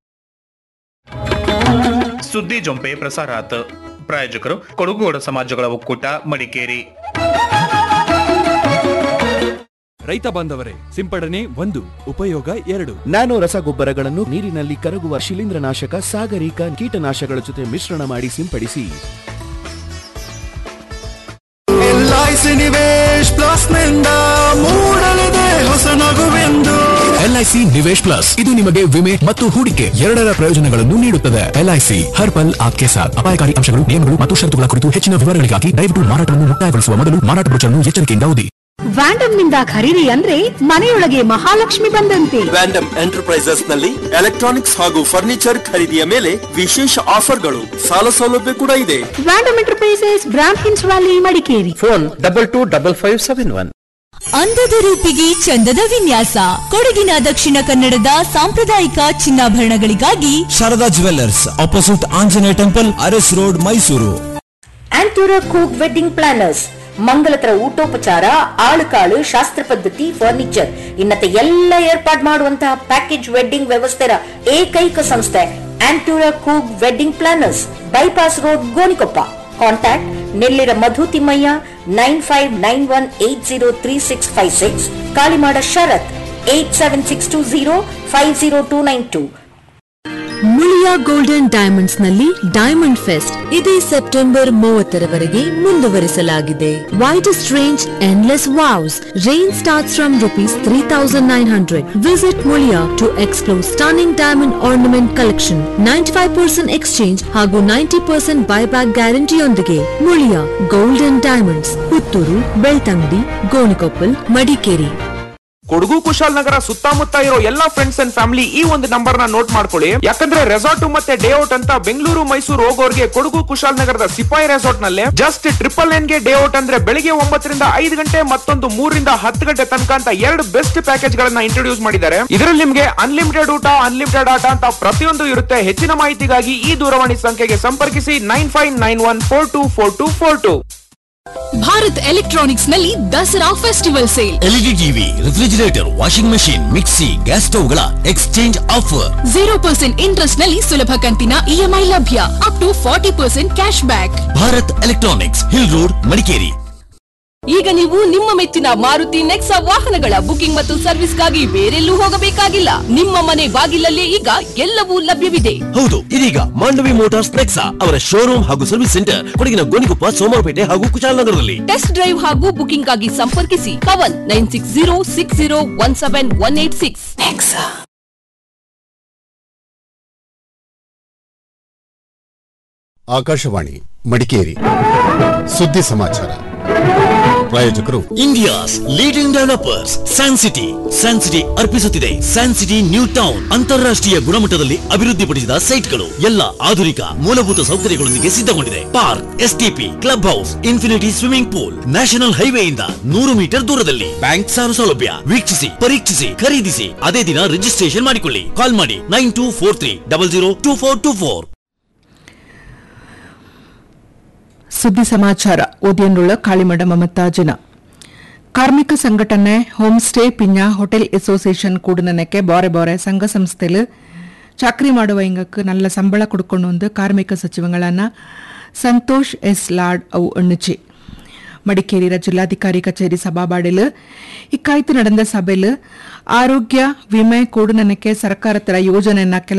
ಸುದ್ದಿ ಜೊಂಪೆ ಪ್ರಸಾರ ಆತ ಪ್ರಾಯೋಜಕರು ಕೊಡಗುಗೌಡ ಸಮಾಜಗಳ ಒಕ್ಕೂಟ ಮಡಿಕೇರಿ ರೈತ ಬಾಂಧವರೇ ಸಿಂಪಡಣೆ ಒಂದು ಉಪಯೋಗ ಎರಡು ನ್ಯಾನೋ ರಸಗೊಬ್ಬರಗಳನ್ನು ನೀರಿನಲ್ಲಿ ಕರಗುವ ಶಿಲೀಂಧ್ರನಾಶಕ ಸಾಗರಿಕ ಕೀಟನಾಶಕಗಳ ಜೊತೆ ಮಿಶ್ರಣ ಮಾಡಿ ಸಿಂಪಡಿಸಿ ಎಲ್ಐಸಿ ನಿವೇಶ್ ಪ್ಲಸ್ ನಿಂದ ಮೂಡಲಿದೆ ಹೊಸ ನಗುವೆಂದು ಎಲ್ಐಸಿ ನಿವೇಶ್ ಪ್ಲಸ್ ಇದು ನಿಮಗೆ ವಿಮೆ ಮತ್ತು ಹೂಡಿಕೆ ಎರಡರ ಪ್ರಯೋಜನಗಳನ್ನು ನೀಡುತ್ತದೆ ಎಲ್ಐಸಿ ಹರ್ ಪಲ್ ಆಪ್ಕೆ ಸಾಥ್ ಅಪಾಯಕಾರಿ ಅಂಶಗಳು ನಿಯಮಗಳು ಮತ್ತು ಷರತ್ತುಗಳ ಕುರಿತು ಹೆಚ್ಚಿನ ವಿವರಗಳಿಗಾಗಿ ದಯವಿಟ್ಟು ಮಾರಾಟವನ್ನು ಮುಕ್ತಾಯಗೊಳಿಸುವ ಮೊದಲು ಮಾರಾಟ ಬ್ರೋಚರ್ನ್ನು ಎಚ್ಚರಿಕೆಯಿಂದ ಓದಿ ವ್ಯಾಂಡಮ್ ನಿಂದ ಖರೀದಿ ಅಂದ್ರೆ ಮನೆಯೊಳಗೆ ಮಹಾಲಕ್ಷ್ಮಿ ಬಂದಂತೆ ವ್ಯಾಂಡಮ್ ಎಂಟರ್ಪ್ರೈಸಸ್ ನಲ್ಲಿ ಎಲೆಕ್ಟ್ರಾನಿಕ್ಸ್ ಹಾಗೂ ಫರ್ನಿಚರ್ ಖರೀದಿಯ ಮೇಲೆ ವಿಶೇಷ ಆಫರ್ಗಳು ಸಾಲ ಸೌಲಭ್ಯ ಕೂಡ ಇದೆ ವ್ಯಾಂಡಮ್ ಎಂಟರ್ಪ್ರೈಸಸ್ ಬ್ರಾಂಡ್ ಹಿನ್ಸ್ valley Madikeri phone double two double five seven one ಅಂದದ ರೂಪಿಗೆ ಚಂದದ ವಿನ್ಯಾಸ ಕೊಡಗಿನ ದಕ್ಷಿಣ ಕನ್ನಡದ ಸಾಂಪ್ರದಾಯಿಕ ಚಿನ್ನಾಭರಣಗಳಿಗಾಗಿ Sharada jewellers opposite Anjaneya temple Aras road Mysuru ಆಂಟೂರ ಕೂಕ್ ವೆಡ್ಡಿಂಗ್ ಪ್ಲಾನರ್ಸ್ ಮಂಗಲತರ ಊಟೋಪಚಾರ ಆಳುಕಾಳು ಶಾಸ್ತ್ರ ಪದ್ಧತಿ ಫರ್ನಿಚರ್ ಇನ್ನತೆ ಎಲ್ಲ ಏರ್ಪಾಡು ಮಾಡುವಂತಹ ಪ್ಯಾಕೇಜ್ ವೆಡ್ಡಿಂಗ್ ವ್ಯವಸ್ಥೆಯ ಏಕೈಕ ಸಂಸ್ಥೆ ಆಂಟೂರ ಕೂಗ್ wedding planners bypass road Gonikoppa contact Nellira Madhu Thimmaiah nine five nine one eight zero three six five six Kalimada Sharath eight seven six two zero five zero two nine two Muliya golden diamonds ನಲ್ಲಿ ಡೈಮಂಡ್ ಫೆಸ್ಟ್ ಇದೇ September ಮೂವತ್ತರವರೆಗೆ ಮುಂದುವರಿಸಲಾಗಿದೆ widest range endless wows range starts from rupees three thousand nine hundred visit Muliya to explore stunning diamond ornament collection ninety five percent exchange ಹಾಗೂ ninety percent buyback ಗ್ಯಾರಂಟಿಯೊಂದಿಗೆ Muliya golden diamonds Puttur Belthangady Gonikoppal Madikeri Kodagu Kushalnagar ಸುತ್ತಮುತ್ತ ಇರೋ ಎಲ್ಲಾ friends and family ಈ ಒಂದು number ನ note ಮಾಡ್ಕೊಳ್ಳಿ ಯಾಕಂದ್ರೆ ರೆಸಾರ್ಟ್ ಮತ್ತೆ ಡೇ ಔಟ್ ಅಂತ ಬೆಂಗಳೂರು ಮೈಸೂರು ಹೋಗೋರ್ಗೆ ಕೊಡಗು ಕುಶಾಲ್ ನಗರದ ಸಿಪಾಯಿ ರೆಸಾರ್ಟ್ ನಲ್ಲಿ ಜಸ್ಟ್ ಟ್ರಿಪಲ್ ನೈನ್ ಗೆ ಡೇ ಔಟ್ ಅಂದ್ರೆ ಬೆಳಿಗ್ಗೆ ಒಂಬತ್ತರಿಂದ ಐದು ಗಂಟೆ ಮತ್ತೊಂದು ಮೂರರಿಂದ ಹತ್ತು ಗಂಟೆ ತನಕ ಅಂತ ಎರಡು ಬೆಸ್ಟ್ ಪ್ಯಾಕೇಜ್ ಗಳನ್ನ ಇಂಟ್ರೊಡ್ಯೂಸ್ ಮಾಡಿದ್ದಾರೆ ಇದರಲ್ಲಿ ನಿಮ್ಗೆ ಅನ್ಲಿಮಿಟೆಡ್ ಊಟ ಅನ್ಲಿಮಿಟೆಡ್ ಆಟ ಅಂತ ಪ್ರತಿಯೊಂದು ಇರುತ್ತೆ ಹೆಚ್ಚಿನ ಮಾಹಿತಿಗಾಗಿ ಈ ದೂರವಾಣಿ ಸಂಖ್ಯೆಗೆ ಸಂಪರ್ಕಿಸಿ nine five nine one four two four two four two Bharat electronics ನಲ್ಲಿ Dasara festival sale LED TV refrigerator washing machine mixie gas ಸ್ಟವ್ಗಳ exchange offer zero percent interest ನಲ್ಲಿ ಸುಲಭ ಕಂತಿನ ಇಎಂಐ ಲಭ್ಯ up to forty percent cash back Bharat electronics hill road Madikeri ಈಗ ನೀವು ನಿಮ್ಮ ಮೆಚ್ಚಿನ ಮಾರುತಿ ನೆಕ್ಸಾ ವಾಹನಗಳ ಬುಕಿಂಗ್ ಮತ್ತು ಸರ್ವಿಸ್ಗಾಗಿ ಬೇರೆಲ್ಲೂ ಹೋಗಬೇಕಾಗಿಲ್ಲ ನಿಮ್ಮ ಮನೆ ಬಾಗಿಲಲ್ಲೇ ಈಗ ಎಲ್ಲವೂ ಲಭ್ಯವಿದೆ ಹೌದು ಇದೀಗ ಮಾಂಡವಿ ಮೋಟಾರ್ಸ್ ನೆಕ್ಸಾ ಅವರ ಶೋರೂಮ್ ಹಾಗೂ ಸರ್ವಿಸ್ ಸೆಂಟರ್ ಕೊಡಗಿನ ಗೋಣಿಕೊಪ್ಪ ಸೋಮವಾರಪೇಟೆ ಹಾಗೂ ಕುಶಾಲನಗರದಲ್ಲಿ ಟೆಸ್ಟ್ ಡ್ರೈವ್ ಹಾಗೂ ಬುಕಿಂಗ್ ಆಗಿ ಸಂಪರ್ಕಿಸಿ Kavan nine six zero six zero one seven one eight six Akashvani Madikeri ಸುದ್ದಿ ಸಮಾಚಾರ ಪ್ರಾಯೋಜಕರು India's leading developers San City San City ಅರ್ಪಿಸುತ್ತಿದೆ ಸ್ಯಾನ್ ಸಿಟಿ ನ್ಯೂ ಟೌನ್ ಅಂತಾರಾಷ್ಟ್ರೀಯ ಗುಣಮಟ್ಟದಲ್ಲಿ ಅಭಿವೃದ್ಧಿಪಡಿಸಿದ ಸೈಟ್ಗಳು ಎಲ್ಲ ಆಧುನಿಕ ಮೂಲಭೂತ ಸೌಕರ್ಯಗಳೊಂದಿಗೆ ಸಿದ್ಧಗೊಂಡಿದೆ park STP club house infinity swimming pool national ಹೈವೇಯಿಂದ ನೂರು ಮೀಟರ್ ದೂರದಲ್ಲಿ ಬ್ಯಾಂಕ್ ಸಾಲ ಸೌಲಭ್ಯ ವೀಕ್ಷಿಸಿ ಪರೀಕ್ಷಿಸಿ ಖರೀದಿಸಿ ಅದೇ ದಿನ ರಿಜಿಸ್ಟ್ರೇಷನ್ ಮಾಡಿಕೊಳ್ಳಿ ಕಾಲ್ ಮಾಡಿ nine two four three double zero two four two four ಸುದ್ದಿ ಸಮಾಚಾರ ಓದಿಯನ್ನುಳ್ಳ ಕಾಳಿಮಡ ಮಮತಾಜನ ಕಾರ್ಮಿಕ ಸಂಘಟನೆ ಹೋಮ್ ಸ್ಟೇ ಪಿಂಜ ಹೋಟೆಲ್ ಅಸೋಸಿಯೇಷನ್ ಕೂಡನಕ್ಕೆ ಬಾರೆ ಬಾರೆ ಸಂಘ ಸಂಸ್ಥೆಲು ಚಾಕ್ರಿ ಮಾಡುವ ಇಂಗಕ್ಕೆ நல்ல ಸಂಬಳ ಕೊಡ್ಕೊಂಡು வந்து ಕಾರ್ಮಿಕ ಸಚಿವಗಳನ್ನ ಸಂತೋಷ್ ಎಸ್ ಲಾಡ್ ಅವು ಎಣ್ಣುಚಿ ಮಡಿಕೇರಿಯ ಜಿಲ್ಲಾಧಿಕಾರಿ ಕಚೇರಿ ಸಭಾಬಾಡಿಲು ಇಕ್ಕಾಯ್ತು ನಡೆದ ಸಭೆಲು ಆರೋಗ್ಯ ವಿಮೆ ಕೂಡನಕ್ಕೆ ಸರ್ಕಾರ ತರ ಯೋಜನೆಯನ್ನ ಕೆಲ